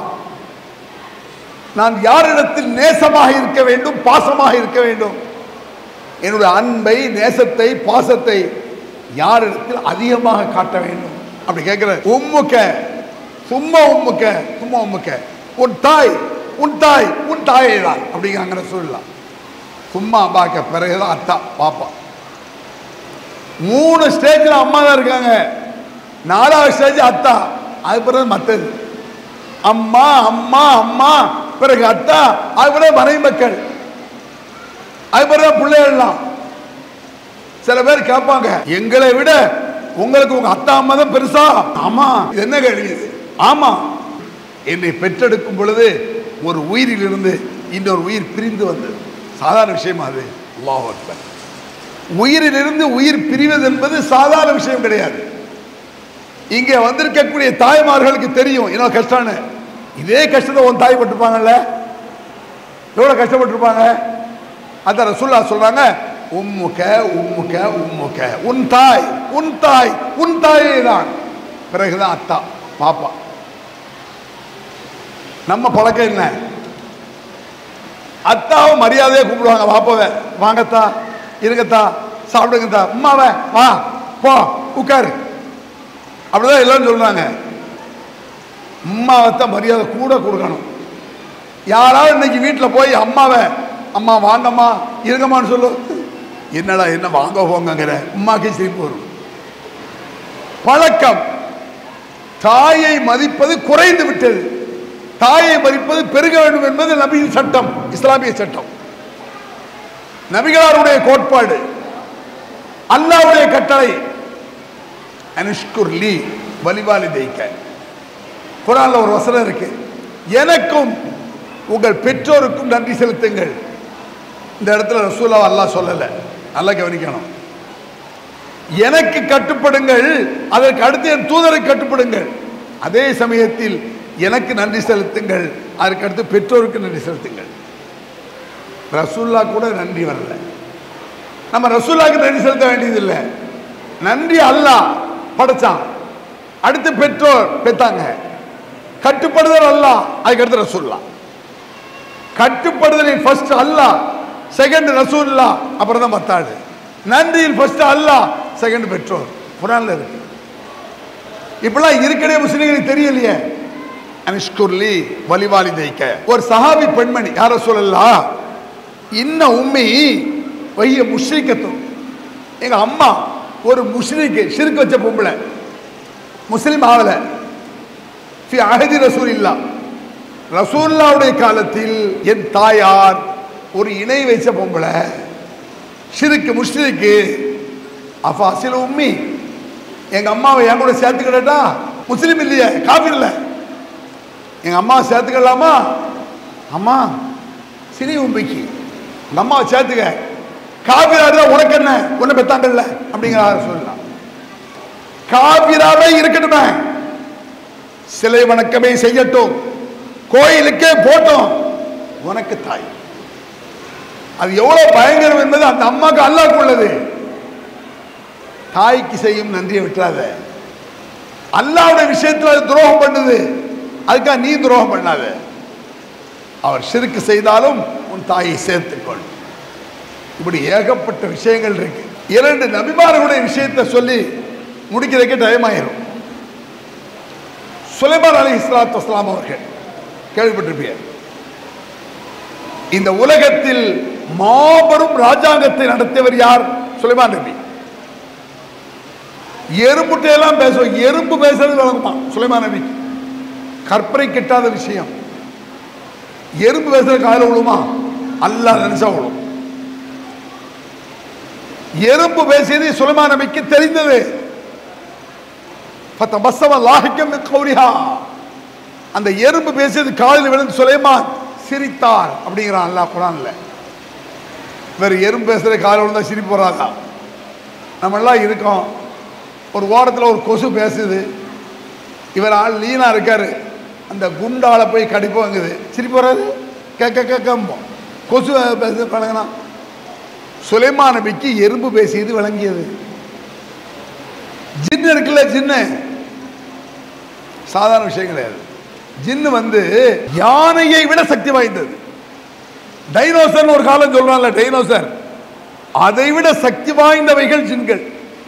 நான் யாரிடத்தில் நேசமாக இருக்க வேண்டும் பாசமாக இருக்க வேண்டும் என்னுடைய அன்பை நேசத்தை பாசத்தை யாரிடத்தில் அதிகமாக காட்ட வேண்டும் அப்படி கேட்கிற உம்முக்க சும்மா உம்முக்க சும்மா உம்முக்க உன் தாய் உன் தாய் உன் தாயை தான் அப்படிங்கிற சொல்லலாம் சும்மா அம்மாக்க பிறகுதான் அத்தா பாப்பா மூணு ஸ்டேஜில் அம்மா தான் இருக்காங்க நாலாவது ஸ்டேஜ் அத்தா அது பிறகு மற்றது அம்மா அம்மா அம்மா பிறகு அத்தா அது பிறகு மனைவி மக்கள் அது பிறகு பிள்ளைகள்லாம் சில பேர் கேட்பாங்க எங்களை விட உங்களுக்கு உங்க அத்தா அம்மா தான் பெருசா ஆமா இது என்ன கேள்வி இது ஆமா என்னை பெற்றெடுக்கும் பொழுது ஒரு உயிரிலிருந்து இன்னொரு உயிர் பிரிந்து வந்தது சாதாரண விஷயமா அது அல்லாஹ் அக்பர் உயிரிலிருந்து உயிர் பிரிவது என்பது சாதாரண விஷயம் கிடையாது இங்கே வந்திருக்கக்கூடிய தாய்மார்களுக்கு தெரியும் என்ன கஷ்டம்னு இதே கஷ்டத்தை உன் தாய் பட்டிருப்பாங்கல்ல எவ்வளவு கஷ்டப்பட்டிருப்பாங்க அதான் ரசூல்லா சொல்றாங்க உம்முக உம்முக உம்முக உன் தாய் உன் தாய் உன் தாயே தான் பிறகுதான் அத்தா பாப்பா நம்ம பழக்கம் என்ன அத்தாவை மரியாதையை கூப்பிடுவாங்க பாப்பாவை வாங்கத்தா இருங்கத்தா சாப்பிடுங்கத்தா அம்மாவை வா போ உட்காரு அப்படிதான் எல்லாரும் சொல்றாங்க அம்மாவைத்தான் மரியாதை கூட கொடுக்கணும் யாராவது இன்னைக்கு வீட்டில் போய் அம்மாவை அம்மா வாங்கம்மா இருங்கம்மான்னு சொல்லு என்னடா என்ன வாங்க போங்கிற அம்மாக்கே சிரிப்பு வரும் பழக்கம் தாயை மதிப்பது குறைந்து விட்டது தாயை மதிப்பது பெருக வேண்டும் என்பது நபியின் சட்டம் இஸ்லாமிய சட்டம் நபிகளாருடைய கோட்பாடு அல்லாவுடைய கட்டளை அனுஷ்குர் லீ வலிவாலி தெய்க்க குரான்ல ஒரு வசனம் இருக்கு எனக்கும் உங்கள் பெற்றோருக்கும் நன்றி செலுத்துங்கள் இந்த இடத்துல ரசூலா அல்லாஹ் சொல்லல நல்லா கவனிக்கணும் எனக்கு கட்டுப்படுங்கள் அதற்கு அடுத்து என் தூதருக்கு கட்டுப்படுங்கள் அதே சமயத்தில் எனக்கு நன்றி செலுத்துங்கள் அதற்கு அடுத்து பெற்றோருக்கு நன்றி செலுத்துங்கள் ரசூல்லா கூட நன்றி வரல நம்ம ரசூல்லாக்கு நன்றி செலுத்த வேண்டியதில்லை நன்றி அல்லாஹ் படைச்சான் அடுத்து பெற்றோர் பெத்தாங்க கட்டுப்படுதல் அல்லாஹ் அதுக்கு அடுத்து ரசூல்லா கட்டுப்படுதலின் ஃபர்ஸ்ட் அல்லாஹ் செகண்ட் ரசூல்லா அப்புறம் தான் மத்தாடு நன்றியில் ஃபர்ஸ்ட் அல்லாஹ் செகண்ட் பெற்றோர் குரான்ல இருக்கு இப்படிலாம் இருக்கடே முஸ்லிம்களுக்கு தெரியலையே அனிஷ்குர்லி வலிவாலி தைக்க ஒரு சஹாபி பெண்மணி யார சொல்லலாம் இன்ன உம்மி வைய முஷ்ரிக்கத்தும் எங்க அம்மா ஒரு முஸ்லிக்கு சிறுக்கு வச்ச பொம்பளை முஸ்லிம் ஆகல ஃபி அஹதி ரசூல் இல்லா ரசூல்லாவுடைய காலத்தில் என் தாயார் ஒரு இணை வைச்ச பொம்பளை ஷிருக்கு முஷ்ரிக்கு அஃபாசில் உம்மி எங்க அம்மாவை என் கூட சேர்த்துக்கிட்டா முஸ்லீம் இல்லையே காபிர் இல்லை எங்க அம்மாவை சேர்த்துக்கலாமா அம்மா சினி உம்பிக்கு உங்க அம்மாவை சேர்த்துக்க காபிரா உனக்கு என்ன உன்னை பெத்தாங்கல்ல அப்படிங்கிற சொல்லலாம் காபிராவே இருக்கட்டுமே சிலை வணக்கமே செய்யட்டும் கோயிலுக்கே போட்டோம் உனக்கு தாய் அது எவ்வளவு பயங்கரம் என்பது அந்த அம்மாக்கு அல்லாஹ்க்கு உள்ளது தாய்க்கு செய்யும் நன்றியை விட்டுறாத அல்லாவுடைய விஷயத்துல அது துரோகம் பண்ணுது அதுக்காக நீ துரோகம் பண்ணாத அவர் சிறுக்கு செய்தாலும் உன் தாயை சேர்த்துக்கொள் இப்படி ஏகப்பட்ட விஷயங்கள் இருக்கு இரண்டு நபிமார்களுடைய விஷயத்தை சொல்லி முடிக்கிறதுக்கு டைம் ஆயிரும் சுலைமான் அலி இஸ்லாத்து வஸ்லாம் அவர்கள் கேள்விப்பட்டிருப்பீங்க இந்த உலகத்தில் மாபெரும் ராஜாங்கத்தை நடத்தியவர் யார் சுலைமான் நபி எறும்புட்டையெல்லாம் பேசுவோம் எறும்பு பேசுறது வழங்குமா சுலைமான் நபி கற்பனை கிட்டாத விஷயம் எறும்பு பேசுறது காலையில் விழுமா அல்லாஹ் நினைச்சா விழும் எறும்பு பேசியது சுலைமான் நபிக்கு தெரிந்தது பத்தபஸ்ஸம லாஹிக்கம் மின் கௌரிஹா. அந்த எறும்பு பேசியது காலில் விழுந்து சுலைமான் சிரித்தார் அப்படிங்கிறான் அல்லாஹ் குரான்ல வேற எறும்பு பேசுற காலில் விழுந்தா சிரிப்பு வராதா நம்ம எல்லாம் இருக்கோம் ஒரு ஓரத்தில் ஒரு கொசு பேசுது இவர் ஆள் லீனா இருக்காரு அந்த குண்டால போய் கடிப்பு வாங்குது சிரிப்பு வராது கேட்க கேட்கம்போம் கொசு பேச பழகினா சுலைமான் நபிக்கு எறும்பு பேசியது விளங்கியது ஜின்னு இருக்குல்ல ஜின்னு சாதாரண விஷயம் கிடையாது ஜின்னு வந்து யானையை விட சக்தி வாய்ந்தது டைனோசர் ஒரு காலம் சொல்றான்ல டைனோசர் அதை விட சக்தி வாய்ந்தவைகள் ஜின்கள்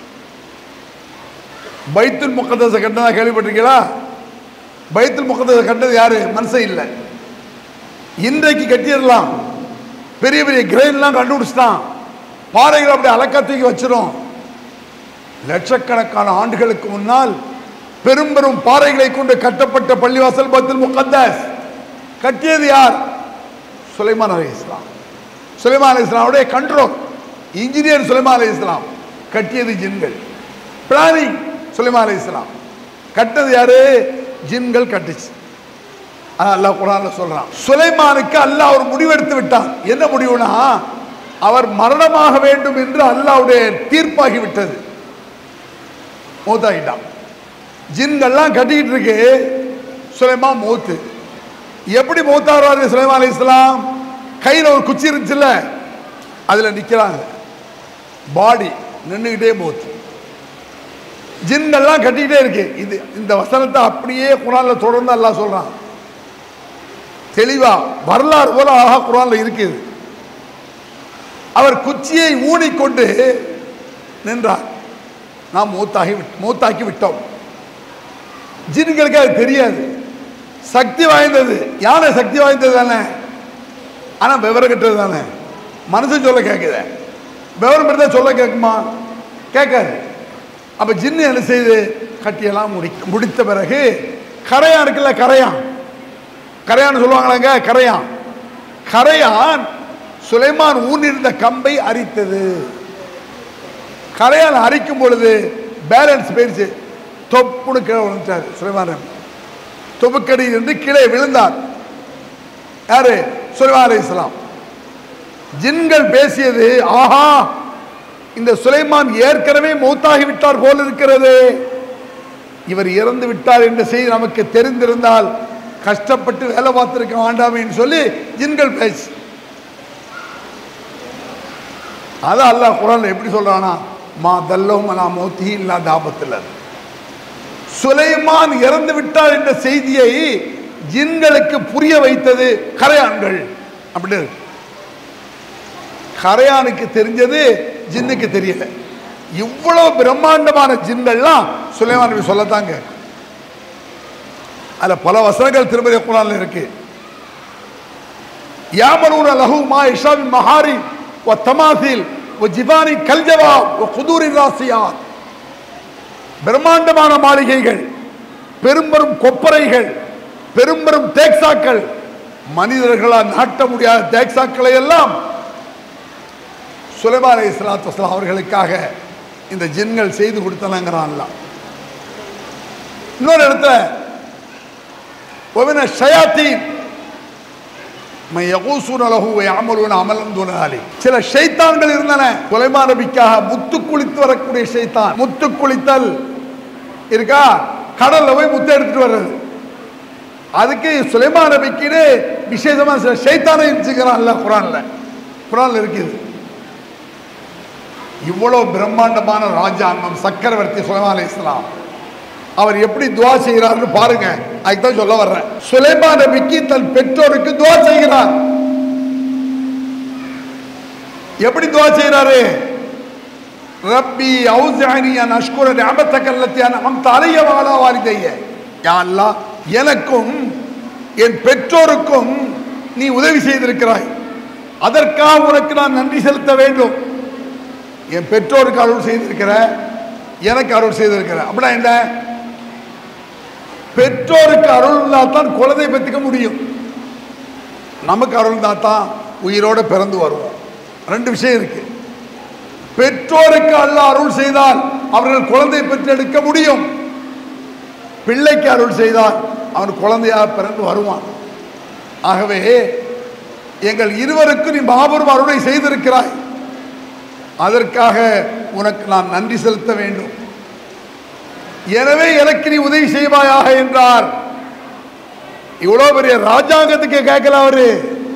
பைத்துல் முகத்தஸை கண்டதா கேள்விப்பட்டிருக்கீங்களா பைத்துல் முகத்தஸை கண்டது யாரு மனுஷன் இல்லை இன்றைக்கு கட்டிடலாம் பெரிய பெரிய கிரெயின்லாம் கண்டுபிடிச்சிட்டான் பாறைகள் அப்படி அலக்கா தூக்கி வச்சிரும் லட்சக்கணக்கான ஆண்டுகளுக்கு முன்னால் பெரும் பெரும் பாறைகளை கொண்டு கட்டப்பட்ட பள்ளிவாசல் பத்தில் முகத்தஸ் கட்டியது யார் சுலைமான் அலி இஸ்லாம் சுலைமான் அலி இஸ்லாமுடைய கண்ட்ரோல் இன்ஜினியர் சுலைமான் அலி இஸ்லாம் கட்டியது ஜின்கள் பிளானிங் சுலைமான் அலி இஸ்லாம் கட்டது யாரு ஜின்கள் கட்டுச்சு அதான் அல்லாஹ் குரான்ல சொல்றான் சுலைமானுக்கு அல்லாஹ் ஒரு முடிவெடுத்து விட்டான் என்ன முடிவுனா அவர் மரணமாக வேண்டும் என்று அல்லாஹ்வுடைய தீர்ப்பாகி விட்டது மூத்தாகிட்டான் ஜின்கள்லாம் கட்டிக்கிட்டு இருக்கு சுலைமான் மூத்து எப்படி மூத்தாடுறாரு சுலைமான் அலி இஸ்லாம் கையில் ஒரு குச்சி இருந்துச்சுல்ல அதில் நிற்கிறாங்க பாடி நின்றுக்கிட்டே மூத்து ஜின்கள்லாம் கட்டிக்கிட்டே இருக்கு இது இந்த வசனத்தை அப்படியே குரான்ல தொடர்ந்து அல்லாஹ் சொல்றான் தெளிவா வரலாறு போல ஆஹா குரான்ல இருக்குது அவர் குச்சியை ஊனிக்கொண்டு நின்றார் நாம் மூத்தாகி விட்- மூத்தாக்கி விட்டோம் ஜின்களுக்கு அது தெரியாது சக்தி வாய்ந்தது யானை சக்தி வாய்ந்தது தானே ஆனா விவரம் கெட்டது தானே மனுஷன் சொல்ல கேட்குது விவரம் பெற்றா சொல்ல கேட்குமா கேட்காது அப்ப ஜின்னு என்ன செய்யுது கட்டியெல்லாம் முடி முடித்த பிறகு கரையான் இருக்குல்ல கரையான் கரையான் சொல்லுவாங்களாங்க கரையான் கரையான் சுலைமான் ஊனிருந்த கம்பை அரித்தது கரையான் அரிக்கும் பொழுது பேலன்ஸ் போயிருச்சு தொப்புன்னு கீழே விழுந்துட்டார் சுலைமான் நபி. தொப்புக்கடியில் இருந்து கீழே விழுந்தார் யாரு சுலைமான் அலை இஸ்லாம் ஜின்கள் பேசியது ஆஹா இந்த சுலைமான் ஏற்கனவே மூத்தாகி விட்டார் போல் இருக்கிறது இவர் இறந்து விட்டார் என்ற செய்தி நமக்கு தெரிந்திருந்தால் கஷ்டப்பட்டு வேலை பார்த்திருக்க வேண்டாமேன்னு சொல்லி ஜின்கள் பேசி அதான் அல்லாஹ் குரான்ல எப்படி சொல்றானா மா தல்லவும் அலா மௌத்தி இல்லா தாபத்தில் சுலைமான் இறந்து விட்டார் என்ற செய்தியை ஜின்களுக்கு புரிய வைத்தது கரையான்கள் அப்படி இருக்கு. கரையானுக்கு தெரிஞ்சது ஜின்னுக்கு தெரியல இவ்வளவு பிரம்மாண்டமான ஜின்கள்லாம் சுலைமான் நபி சொல்லத்தாங்க அதுல பல வசனங்கள் திருமதி குரான்ல இருக்கு யாமலூன லஹு மா இஷாவின் மஹாரி வ தமாசில் வ ஜிபானி கல்ஜவா வ குதூரி ராசியாத் பிரம்மாண்டமான மாளிகைகள் பெரும்பெரும் கொப்பரைகள் பெரும்பெரும் தேக்சாக்கள் மனிதர்களால் நாட்ட முடியாத தேக்சாக்களை எல்லாம் சுலைமான் அலி இஸ்லாத்து வஸ்லாம் அவர்களுக்காக இந்த ஜின்கள் செய்து கொடுத்தனங்கிறான்ல இன்னொரு இடத்துல ஒவ்வொரு ஷயாத்தீன் சில ஷைத்தான்கள் இருந்தன சுலைமான் நபிக்காக முத்து குளித்து வரக்கூடிய ஷைத்தான் முத்து குளித்தல் இருக்கா கடல்ல போய் முத்து எடுத்துட்டு வர்றது அதுக்கு சுலைமான் நபிக்குன்னு விசேஷமா சில ஷைத்தானை இருந்துக்கிறான்ல குரான்ல குரான்ல இருக்குது இவ்வளவு பிரம்மாண்டமான ராஜாங்கம் சக்கரவர்த்தி சுலைமான் அலி இஸ்லாம் அவர் எப்படி துவா செய்கிறார்னு பாருங்க அதுக்கு தான் சொல்ல வர்றேன் சுலைமான் நபிக்கு தன் பெற்றோருக்கு துவா செய்கிறார் எப்படி துவா செய்கிறாரு ரப்பி அவுசானி அன் அஷ்குர நிஅமத்தக அல்லத்தி அன்அம்த அலைய வஅலா வாலிதைய யா அல்லாஹ் எனக்கும் என் பெற்றோருக்கும் நீ உதவி செய்திருக்கிறாய் அதற்காக உனக்கு நான் நன்றி செலுத்த வேண்டும் என் பெற்றோருக்கு அருள் செய்திருக்கிற எனக்கு அருள் செய்திருக்கிற அப்படின்னா என்ன பெற்றோருக்கு அருள் இருந்தால் தான் குழந்தை பெற்றுக்க முடியும் நமக்கு அருள் இருந்தால் தான் உயிரோட பிறந்து வருவோம் ரெண்டு விஷயம் இருக்கு பெற்றோருக்கு அல்ல அருள் செய்தால் அவர்கள் குழந்தை பெற்றெடுக்க முடியும் பிள்ளைக்கு அருள் செய்தால் அவன் குழந்தையாக பிறந்து வருவான் ஆகவே எங்கள் இருவருக்கும் நீ மாபெரும் அருளை செய்திருக்கிறாய் அதற்காக உனக்கு நான் நன்றி செலுத்த வேண்டும் எனவே எனக்கு நீ உதவி செய்வாயாக என்றார் இவ்வளவு பெரிய ராஜாங்கத்துக்கு கேட்கல அவரு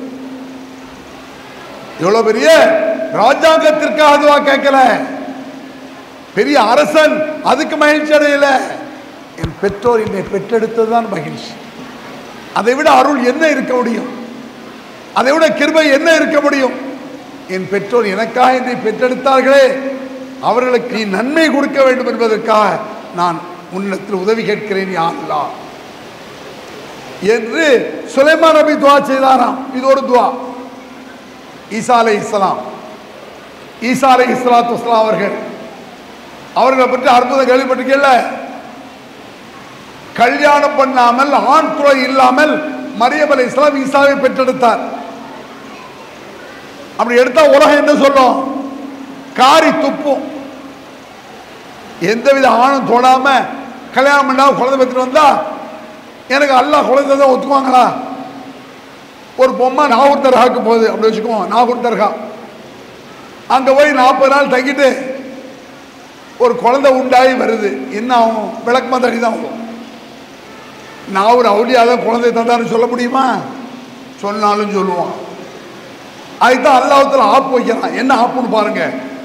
இவ்வளவு பெரிய ராஜாங்கத்திற்காக அதுவா கேட்கல பெரிய அரசன் அதுக்கு மகிழ்ச்சி அடையல என் பெற்றோர் என்னை பெற்றெடுத்ததுதான் மகிழ்ச்சி அதை விட அருள் என்ன இருக்க முடியும் அதை விட கிருபை என்ன இருக்க முடியும் என் பெற்றோர் எனக்காக என்னை பெற்றெடுத்தார்களே அவர்களுக்கு நீ நன்மை கொடுக்க வேண்டும் என்பதற்காக நான் உன்னிடத்தில் உதவி கேட்கிறேன் யா அல்லாஹ் என்று சுலைமான் நபி துவா செய்தாராம் இது ஒரு துவா ஈசா அலை இஸ்லாம் ஈசா அலை இஸ்லாத்து வஸ்லாம் அவர்கள் அவர்களை பற்றி அற்புதம் கேள்விப்பட்டிருக்கல கல்யாணம் பண்ணாமல் ஆண் துறை இல்லாமல் மரியம் அலை இஸ்லாம் ஈசாவை பெற்றெடுத்தார் அப்படி எடுத்தா உலகம் என்ன சொல்லும் காரி துப்பும் எந்தவித ஆணும் தொடாம கல்யாணம் பண்ணாம குழந்தை பெற்றுட்டு வந்தா எனக்கு அல்லாஹ் குழந்தை தான் ஒத்துக்குவாங்களா ஒரு பொம்மை நாகூர் தர்காவுக்கு போகுது அப்படி வச்சுக்குவோம் நாகூர் தர்கா அங்கே போய் நாற்பது நாள் தங்கிட்டு ஒரு குழந்தை உண்டாகி வருது என்ன ஆகும் விளக்கமா தடி தான் ஆகும் நான் ஒரு அவுளியா தான் குழந்தை தந்தான்னு சொல்ல முடியுமா சொன்னாலும் சொல்லுவான் அதுதான் அல்லாஹத்தில் ஆப்பு வைக்கிறான் என்ன ஆப்புன்னு பாருங்க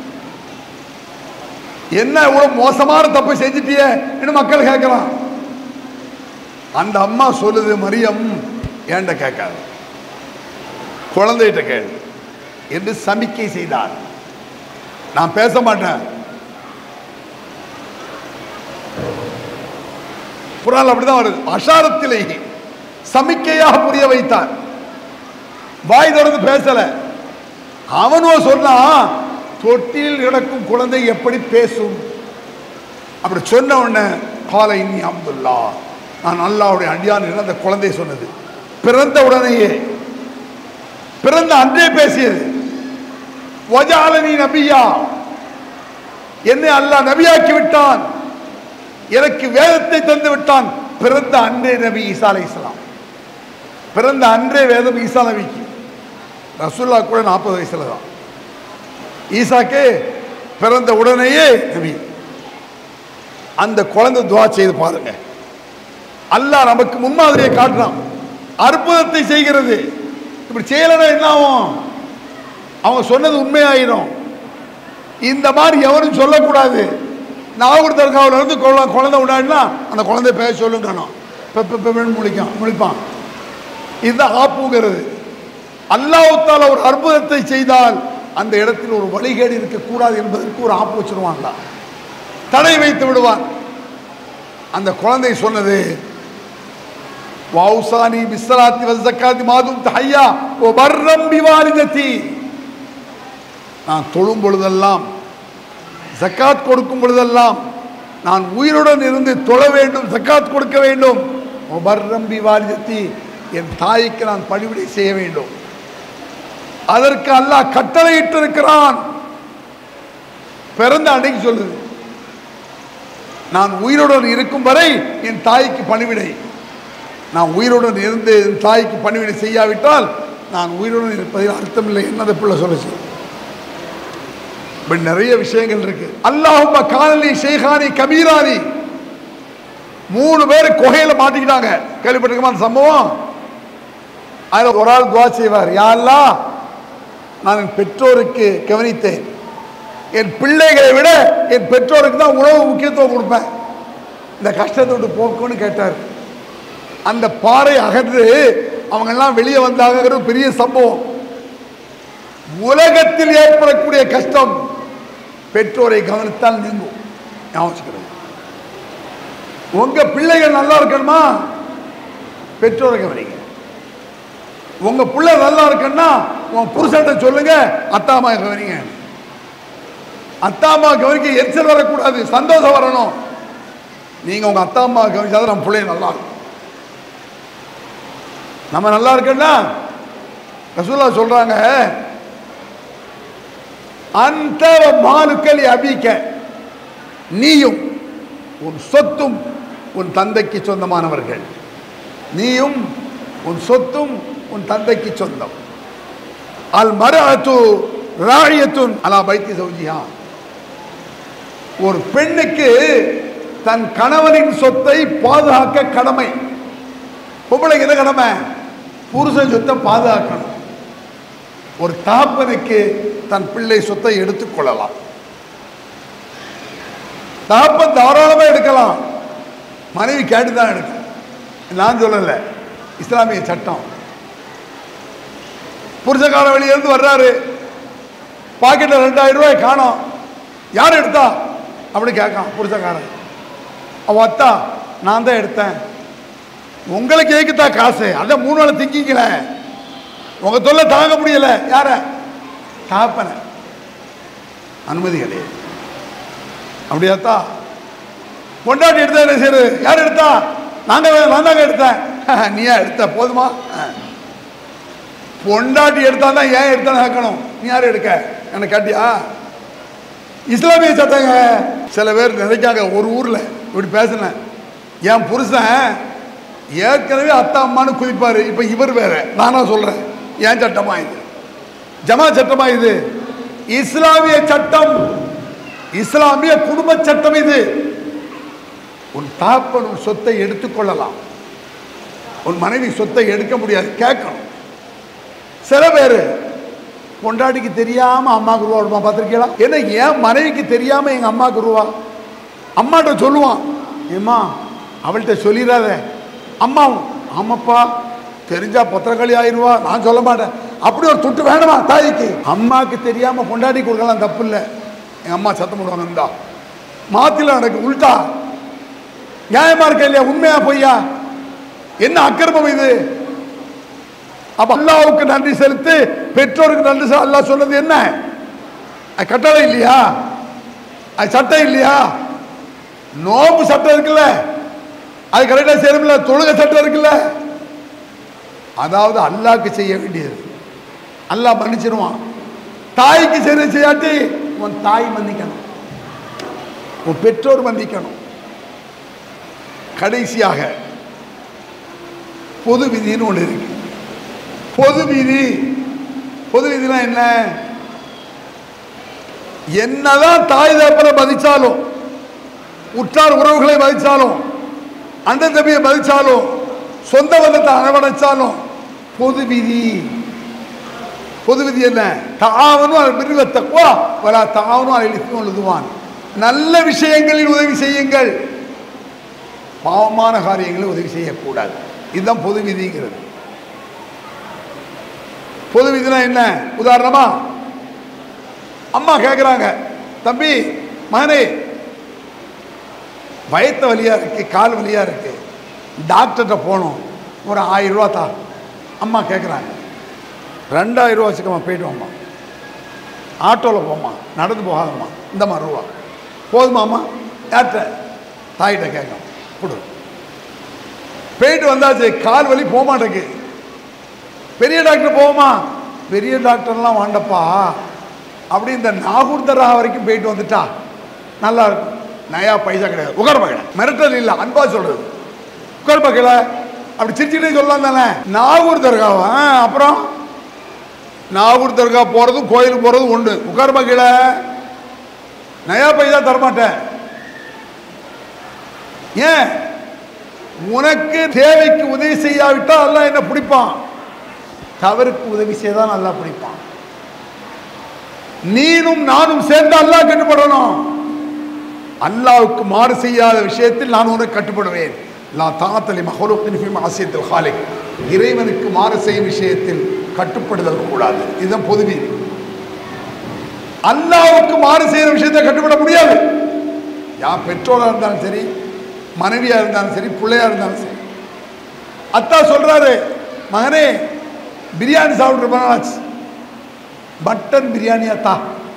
என்ன இவ்வளவு மோசமான தப்பு செஞ்சிட்டியே இன்னும் மக்கள் கேட்கலாம் அந்த அம்மா சொல்லுது மரியம் ஏண்ட கேட்காது குழந்தைகிட்ட கேளு என்று சமிக்கை செய்தார் நான் பேச மாட்டேன் குரான் அப்படிதான் வருது அஷாரத்திலேயே சமிக்கையாக புரிய வைத்தார் வாய் திறந்து பேசல அவனும் சொன்னான் தொட்டில் கிடக்கும் குழந்தை எப்படி பேசும் அப்படி சொன்ன உடனே காலை இன்னி அப்துல்லா நான் அல்லாவுடைய அடியான் என்று அந்த குழந்தை சொன்னது பிறந்த உடனேயே பிறந்த அன்றே பேசியது வஜாலனி நபியா என்னை அல்லாஹ் நபியாக்கி விட்டான் எனக்கு வேதத்தை தந்து விட்டான் பிறந்த அன்றே நபி ஈசா அலை இஸ்லாம் பிறந்த அன்றே வேதம் ஈசா நபிக்கு ரசூல்லா கூட நாற்பது வயசுல தான் ஈசாக்கு பிறந்த உடனேயே நபி அந்த குழந்தை துவா செய்து பாருங்க அல்லாஹ் நமக்கு முன்மாதிரியை காட்டுறான் அற்புதத்தை செய்கிறது இப்படி செய்யலைன்னா என்ன ஆகும் அவங்க சொன்னது உண்மையாயிரும் இந்த மாதிரி எவரும் சொல்லக்கூடாது நாகூர் தர்காவில் இருந்து குழ- குழந்தை விடாடினா அந்த குழந்தை பேச சொல்லுங்கணும் பெப்ப பெப்பன்னு முழிக்கும் முழிப்பான் இதுதான் ஆப்புங்கிறது அல்லாஹ்வுத்தால ஒரு அற்புதத்தை செய்தால் அந்த இடத்தில் ஒரு வழிகேடு இருக்கக்கூடாது என்பதற்கு ஒரு ஆப்பு வச்சிருவான்டா தடை வைத்து விடுவான் அந்த குழந்தை சொன்னது வௌசானி பிஸ்ஸலாத்தி வஸ்ஸக்காத்தி மாதும் தஹையா ஓ பர்ரம் பிவாலிதத்தி நான் தொழும் பொழுதெல்லாம் ஜக்காத் கொடுக்கும் பொழுதெல்லாம் நான் உயிருடன் இருந்து தொழ வேண்டும் ஜக்காத் கொடுக்க வேண்டும் ஓ பர்ரம் பிவாலிதத்தி என் தாய்க்கு நான் பணிவிடை செய்ய வேண்டும் அதற்கு அல்லாஹ் கட்டளையிட்டு இருக்கிறான் பிறந்த அன்னைக்கு சொல்லுது நான் உயிருடன் இருக்கும் வரை என் தாய்க்கு பணிவிடை நான் உயிருடன் இருந்து என் தாய்க்கு பணிவிடை செய்யாவிட்டால் நான் உயிருடன் இருப்பதில் அர்த்தமில்லை என்னதை பிள்ளை சொல்லுச்சு இப்படி நிறைய விஷயங்கள் இருக்கு அல்லாஹும்ம காலனி ஷேகானி கபீரானி மூணு பேர் குகையில மாட்டிக்கிட்டாங்க கேள்விப்பட்டிருக்கமா அந்த சம்பவம் அதில் ஒரு ஆள் துவா செய்வார் யாரெல்லாம் நான் என் பெற்றோருக்கு கவனித்தேன் என் பிள்ளைகளை விட என் பெற்றோருக்கு தான் உணவு முக்கியத்துவம் கொடுப்பேன் இந்த கஷ்டத்தை விட்டு போக்குன்னு கேட்டார் அந்த பாறை அகன்று அவங்கெல்லாம் வெளியே வந்தாங்கிறது பெரிய சம்பவம் உலகத்தில் ஏற்படக்கூடிய கஷ்டம் பெற்றோரை கவனித்தால் நீங்கும் ஞாபகம் வச்சுக்கிறது. உங்க பிள்ளைகள் நல்லா இருக்கணுமா பெற்றோரை கவனிங்க உங்க பிள்ளை நல்லா இருக்குன்னா உன் புருஷன்ட்ட சொல்லுங்க அத்தா அம்மா கவனிங்க அத்தா அம்மா கவனிக்க எரிச்சல் வரக்கூடாது சந்தோஷம் வரணும் நீங்க உங்க அத்தா அம்மா கவனிச்சாதான் நம்ம பிள்ளை நல்லா இருக்கும் நம்ம நல்லா இருக்கேன்னா ரசூல்லா சொல்றாங்க அந்த மாலுக்கள் அபிக்க நீயும் உன் சொத்தும் உன் தந்தைக்கு சொந்தமானவர்கள் நீயும் உன் சொத்தும் உன் தந்தைக்கு சொந்தம் அல் மரஅத்து ராயத்துன் அலா பைத்தி சௌஜியா ஒரு பெண்ணுக்கு தன் கணவனின் சொத்தை பாதுகாக்க கடமை பொம்பளைக்கு என்ன கடமை புருஷன் சொத்தை பாதுகாக்கணும் ஒரு தகப்பனுக்கு தன் பிள்ளை சொத்தை எடுத்துக்கொள்ளலாம் தகப்பன் தாராளமாக எடுக்கலாம் மனைவி கேட்டு தான் எடுக்கும் நான் சொல்லலை இஸ்லாமிய சட்டம் புருஷக்கார வெளியிருந்து வர்றாரு பாக்கெட்டில் ரெண்டாயிரம் ரூபாய் காணோம் யார் எடுத்தா அப்படி கேட்கான் புருஷக்காரன் அவ அத்தா நான் தான் எடுத்தேன் உங்களுக்கு ஏக்குத்தா காசு அதான் மூணு நாள் திங்கிக்கல உங்க தொல்லை தாங்க முடியல யார தாப்பன அனுமதி கிடையாது அப்படியாத்தா கொண்டாடி எடுத்தா என்ன செய்யுது யார் எடுத்தா நாங்க நான் தாங்க எடுத்தேன் நீயா எடுத்த போதுமா பொண்டாட்டி எடுத்தா தான் ஏன் எடுத்தான்னு கேட்கணும் நீ யார் எடுக்க எனக்கு காட்டியா இஸ்லாமிய சட்டங்க சில பேர் நினைக்காங்க ஒரு ஊர்ல இப்படி பேசினேன் என் புருஷன் ஏற்கனவே அத்தா அம்மான்னு குதிப்பாரு இப்ப இவர் வேற நானா சொல்றேன் ஏன் சட்டமா இது ஜமா சட்டமா இது இஸ்லாமிய சட்டம் இஸ்லாமிய குடும்ப சட்டம் இது உன் தாப்பன் உன் சொத்தை எடுத்துக்கொள்ளலாம் உன் மனைவி சொத்தை எடுக்க முடியாது கேட்கணும் சில பேர் பொண்டாட்டிக்கு தெரியாம அம்மாவுக்கு ரூபா விடுமா பார்த்துருக்கீங்களா ஏன்னா என் மனைவிக்கு தெரியாம எங்க அம்மாவுக்கு ரூபா அம்மாட்ட சொல்லுவான் ஏம்மா அவள்கிட்ட சொல்லிடாத அம்மா ஆமாப்பா தெரிஞ்சா பத்திரக்காளி ஆயிடுவா நான் சொல்ல மாட்டேன் அப்படி ஒரு துட்டு வேணுமா தாய்க்கு அம்மாவுக்கு தெரியாம பொண்டாட்டி கொடுக்கலாம் தப்பு இல்லை எங்க அம்மா சத்தம் போடுவாங்க இந்தா மாத்தில நடக்கு உள்டா நியாயமா இருக்க இல்லையா உண்மையா பொய்யா என்ன அக்கிரமம் இது அப்ப அல்லாவுக்கு நன்றி செலுத்து பெற்றோருக்கு நன்றி செலுத்து அல்லாஹ் சொன்னது என்ன அது கட்டளை இல்லையா அது சட்டம் இல்லையா நோம்பு சட்டம் இருக்குல்ல அது கரெக்டாக செய்யணும்ல தொழுகை சட்டம் இருக்குல்ல அதாவது அல்லாஹ்க்கு செய்ய வேண்டியது அல்லாஹ் மன்னிச்சிருவான் தாய்க்கு செய்ய செய்யாட்டி உன் தாய் மன்னிக்கணும் உன் பெற்றோர் மன்னிக்கணும் கடைசியாக பொது விதின்னு ஒன்று இருக்கு பொது விதி பொது விதினா என்ன என்னதான் தாய் தகப்பனை மதிச்சாலும் உற்றார் உறவுகளை மதிச்சாலும் அண்ணன் தம்பியை மதிச்சாலும் சொந்த பந்தத்தை அரவணைச்சாலும் பொது விதி பொது விதி என்ன தாவனும் அது மிருக தக்குவா வலா தாவனும் அதை எழுத்தும் எழுதுவான் நல்ல விஷயங்களில் உதவி செய்யுங்கள் பாவமான காரியங்களில் உதவி செய்யக்கூடாது இதுதான் பொது விதிங்கிறது பொது விதினா என்ன உதாரணமா அம்மா கேட்குறாங்க தம்பி மகனே வயத்த வலியா இருக்கு கால் வலியா இருக்கு டாக்டர்கிட்ட போகணும் ஒரு ஆயிரம் ரூபா தா அம்மா கேட்குறாங்க ரெண்டாயிரம் ரூபா வச்சுக்கம்மா போயிட்டு வாம்மா ஆட்டோவில் போம்மா நடந்து போகாதம்மா இந்தம்மா ரூபா போதுமாம்மா யார்கிட்ட தாயிட்ட கேட்கணும் கொடு போயிட்டு வந்தாச்சு கால் வலி போக மாட்டேங்குது பெரிய டாக்டர் போவோமா பெரிய டாக்டர்லாம் வாண்டப்பா அப்படி இந்த நாகூர் தரா வரைக்கும் போயிட்டு வந்துட்டா நல்லா இருக்கும் நயா பைசா கிடையாது உட்கார் மகள மிரட்டல் இல்லை அன்பா சொல்றது உட்கார் மகள அப்படி சிரிச்சுட்டே சொல்லலாம் தானே நாகூர் தர்காவா ஆ, அப்புறம் நாகூர் தர்கா போகிறதும் கோயிலுக்கு போகிறதும் உண்டு உட்கார் மகள நயா பைசா தரமாட்டேன் ஏன் உனக்கு தேவைக்கு உதவி செய்யாவிட்டால் அல்லாஹ் என்ன பிடிப்பான் தவறுக்கு உதவி செய்தால் நல்லா பிடிப்பான் நீனும் நானும் சேர்ந்து அல்லாஹ் கட்டுப்படணும் அல்லாவுக்கு மாறு செய்யாத விஷயத்தில் நான் உனக்கு கட்டுப்படுவேன் லா தாத்தலி மஹலுக்கின் ஃபி மாசியத்தில் ஹாலிக் இறைவனுக்கு மாறு செய்யும் விஷயத்தில் கட்டுப்படுதல் கூடாது இதுதான் பொதுவி அல்லாவுக்கு மாறு செய்யற விஷயத்தை கட்டுப்பட முடியாது யார் பெற்றோரா இருந்தாலும் சரி மனைவியா இருந்தாலும் சரி பிள்ளையா இருந்தாலும் சரி அத்தா சொல்றாரு மகனே பிரியாணி சாப்பிட்டு ரொம்ப நாளாச்சு மட்டன் பிரியாணி அத்தா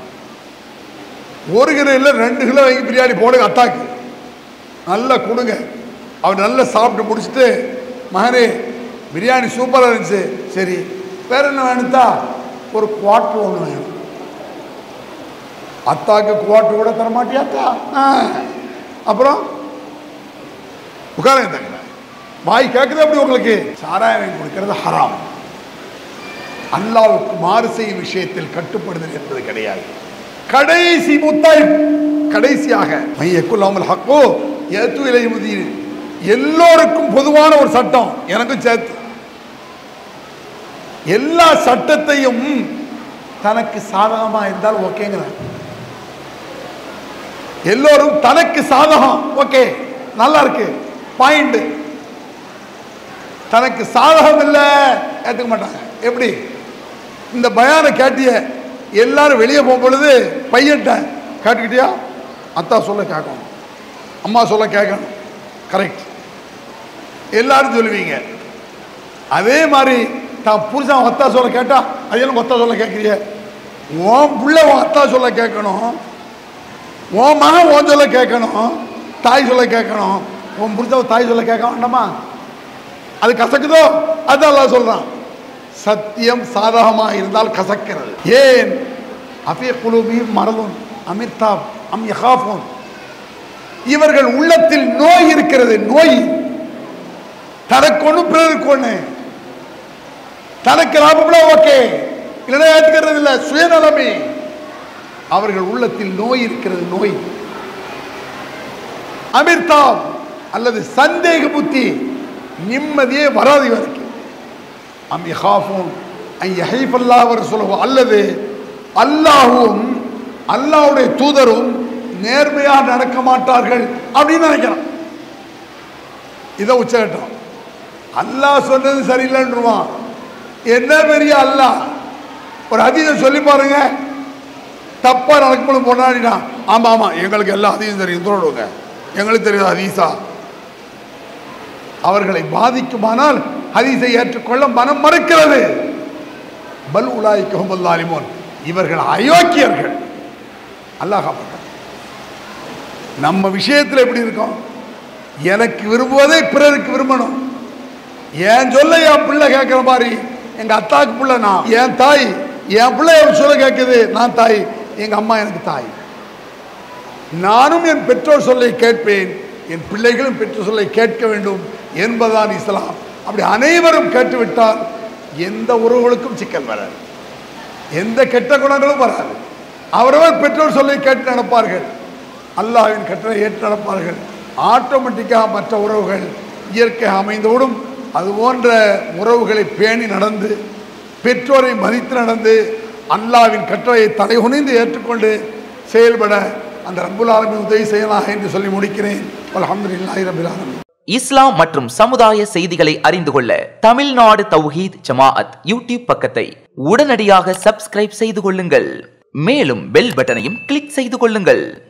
ஒரு கிலோ இல்லை ரெண்டு கிலோ வாங்கி பிரியாணி போடுங்க அத்தாக்கு நல்லா கொடுங்க அவர் நல்லா சாப்பிட்டு முடிச்சுட்டு மகனே பிரியாணி சூப்பராக இருந்துச்சு சரி வேற என்ன வேணுத்தா ஒரு குவாட்ரு ஒன்று வேணும் அத்தாக்கு குவாட்ரு கூட தர மாட்டியாத்தா ஆ. அப்புறம் உட்காருங்க தங்க வாய் கேட்குது அப்படி உங்களுக்கு சாராயம் வாங்கி கொடுக்கிறது ஹராம் அல்லாவுக்கு மாறு செய்யும் விஷயத்தில் கட்டுப்படுதல் என்பது கிடையாது கடைசி முத்தாய் கடைசியாக மையக்குல்லாமல் ஹக்கோ ஏத்து இலை முதிர் எல்லோருக்கும் பொதுவான ஒரு சட்டம் எனக்கும் சேர்த்து எல்லா சட்டத்தையும் தனக்கு சாதகமா இருந்தால் ஓகேங்கிறார் எல்லோரும் தனக்கு சாதகம் ஓகே நல்லா இருக்கு பாயிண்ட் தனக்கு சாதகம் இல்லை ஏற்றுக்க மாட்டாங்க எப்படி இந்த பயானை கேட்டிய எல்லாரும் வெளியே போகும் பொழுது பையன்ட்ட கேட்டுக்கிட்டியா அத்தா சொல்ல கேட்கணும் அம்மா சொல்ல கேட்கணும் கரெக்ட் எல்லாரும் சொல்லுவீங்க அதே மாதிரி தான் புருஷன் அத்தா சொல்ல கேட்டா அதையெல்லாம் ஒத்தா சொல்ல கேட்குறிய உன் புள்ள உன் அத்தா சொல்ல கேட்கணும் உன் மகன் உன் சொல்ல கேட்கணும் தாய் சொல்ல கேட்கணும் உன் புருஷன் தாய் சொல்ல கேட்க வேண்டாமா அது கசக்குதோ அதான் அல்லாஹ் சொல்றான் சத்தியம் சாதகமாக இருந்தால் கசக்கிறது ஏன் அஃபிய குழுவியும் மரதும் அமிர்தாப் அம் யஹாஃபுன் இவர்கள் உள்ளத்தில் நோய் இருக்கிறது நோய் தனக்கு ஒண்ணு பிறருக்கு ஒண்ணு தனக்கு லாபம்னா ஓகே இல்லைன்னா ஏற்றுக்கிறது இல்லை சுயநலமே அவர்கள் உள்ளத்தில் நோய் இருக்கிறது நோய் அமிர்தாப் அல்லது சந்தேக புத்தி நிம்மதியே வராது இவருக்கு அம் யஹாஃபூன் அன் யஹீஃபல்லாஹ் வ ரசூலுஹு அல்லது அல்லாஹ்வும் அல்லாஹ்வுடைய தூதரும் நேர்மையாக நடக்க மாட்டார்கள் அப்படின்னு நினைக்கிறான் இதை உச்சகட்டம் அல்லாஹ் சொன்னது சரியில்லைன்றுவான் என்ன பெரிய அல்லாஹ் ஒரு அதிகம் சொல்லி பாருங்க தப்பா நடக்கும்போது போனாடினா ஆமா ஆமா எங்களுக்கு எல்லாம் அதிகம் தெரியும் தோடுங்க எங்களுக்கு தெரியாது ஹதீஸா அவர்களை பாதிக்குமானால் ஹதீஸை ஏற்றுக்கொள்ள மனம் மறுக்கிறது பல் உலாய் கஹமுல்லாலிமோன் இவர்கள் அயோக்கியர்கள் அல்லாஹ் காப்பாற்றான். நம்ம விஷயத்தில் எப்படி இருக்கோம் எனக்கு விரும்புவதை பிறருக்கு விரும்பணும் என் சொல்ல என் பிள்ளை கேட்குற மாதிரி எங்க அத்தாக்கு பிள்ளை நான் என் தாய் என் பிள்ளை என் சொல்ல கேட்குது நான் தாய் எங்க அம்மா எனக்கு தாய் நானும் என் பெற்றோர் சொல்லை கேட்பேன் என் பிள்ளைகளும் பெற்றோர் சொல்லை கேட்க வேண்டும் என்பதுதான் இஸ்லாம் அப்படி அனைவரும் கேட்டுவிட்டால் எந்த உறவுகளுக்கும் சிக்கல் வராது எந்த கெட்ட குணங்களும் வராது அவரவர் பெற்றோர் சொல்லை கேட்டு நடப்பார்கள் அல்லாஹ்வின் கட்டளை ஏற்று நடப்பார்கள் ஆட்டோமேட்டிக்காக மற்ற உறவுகள் இயற்கை அமைந்தோடும் அது போன்ற உறவுகளை பேணி நடந்து பெற்றோரை மதித்து நடந்து அல்லாஹ்வின் கட்டளையை தலைகுனிந்து ஏற்றுக்கொண்டு செயல்பட அந்த ரப்புல் ஆலமீன் உதவி செய்யலாம் என்று சொல்லி முடிக்கிறேன் அல்ஹம்துலில்லாஹி ரப்பில் ஆலமீன் இஸ்லாம் மற்றும் சமுதாய செய்திகளை அறிந்து கொள்ள தமிழ்நாடு தௌஹீத் ஜமாஅத் யூடியூப் பக்கத்தை உடனடியாக சப்ஸ்கிரைப் செய்து கொள்ளுங்கள் மேலும் பெல் பட்டனையும் கிளிக் செய்து கொள்ளுங்கள்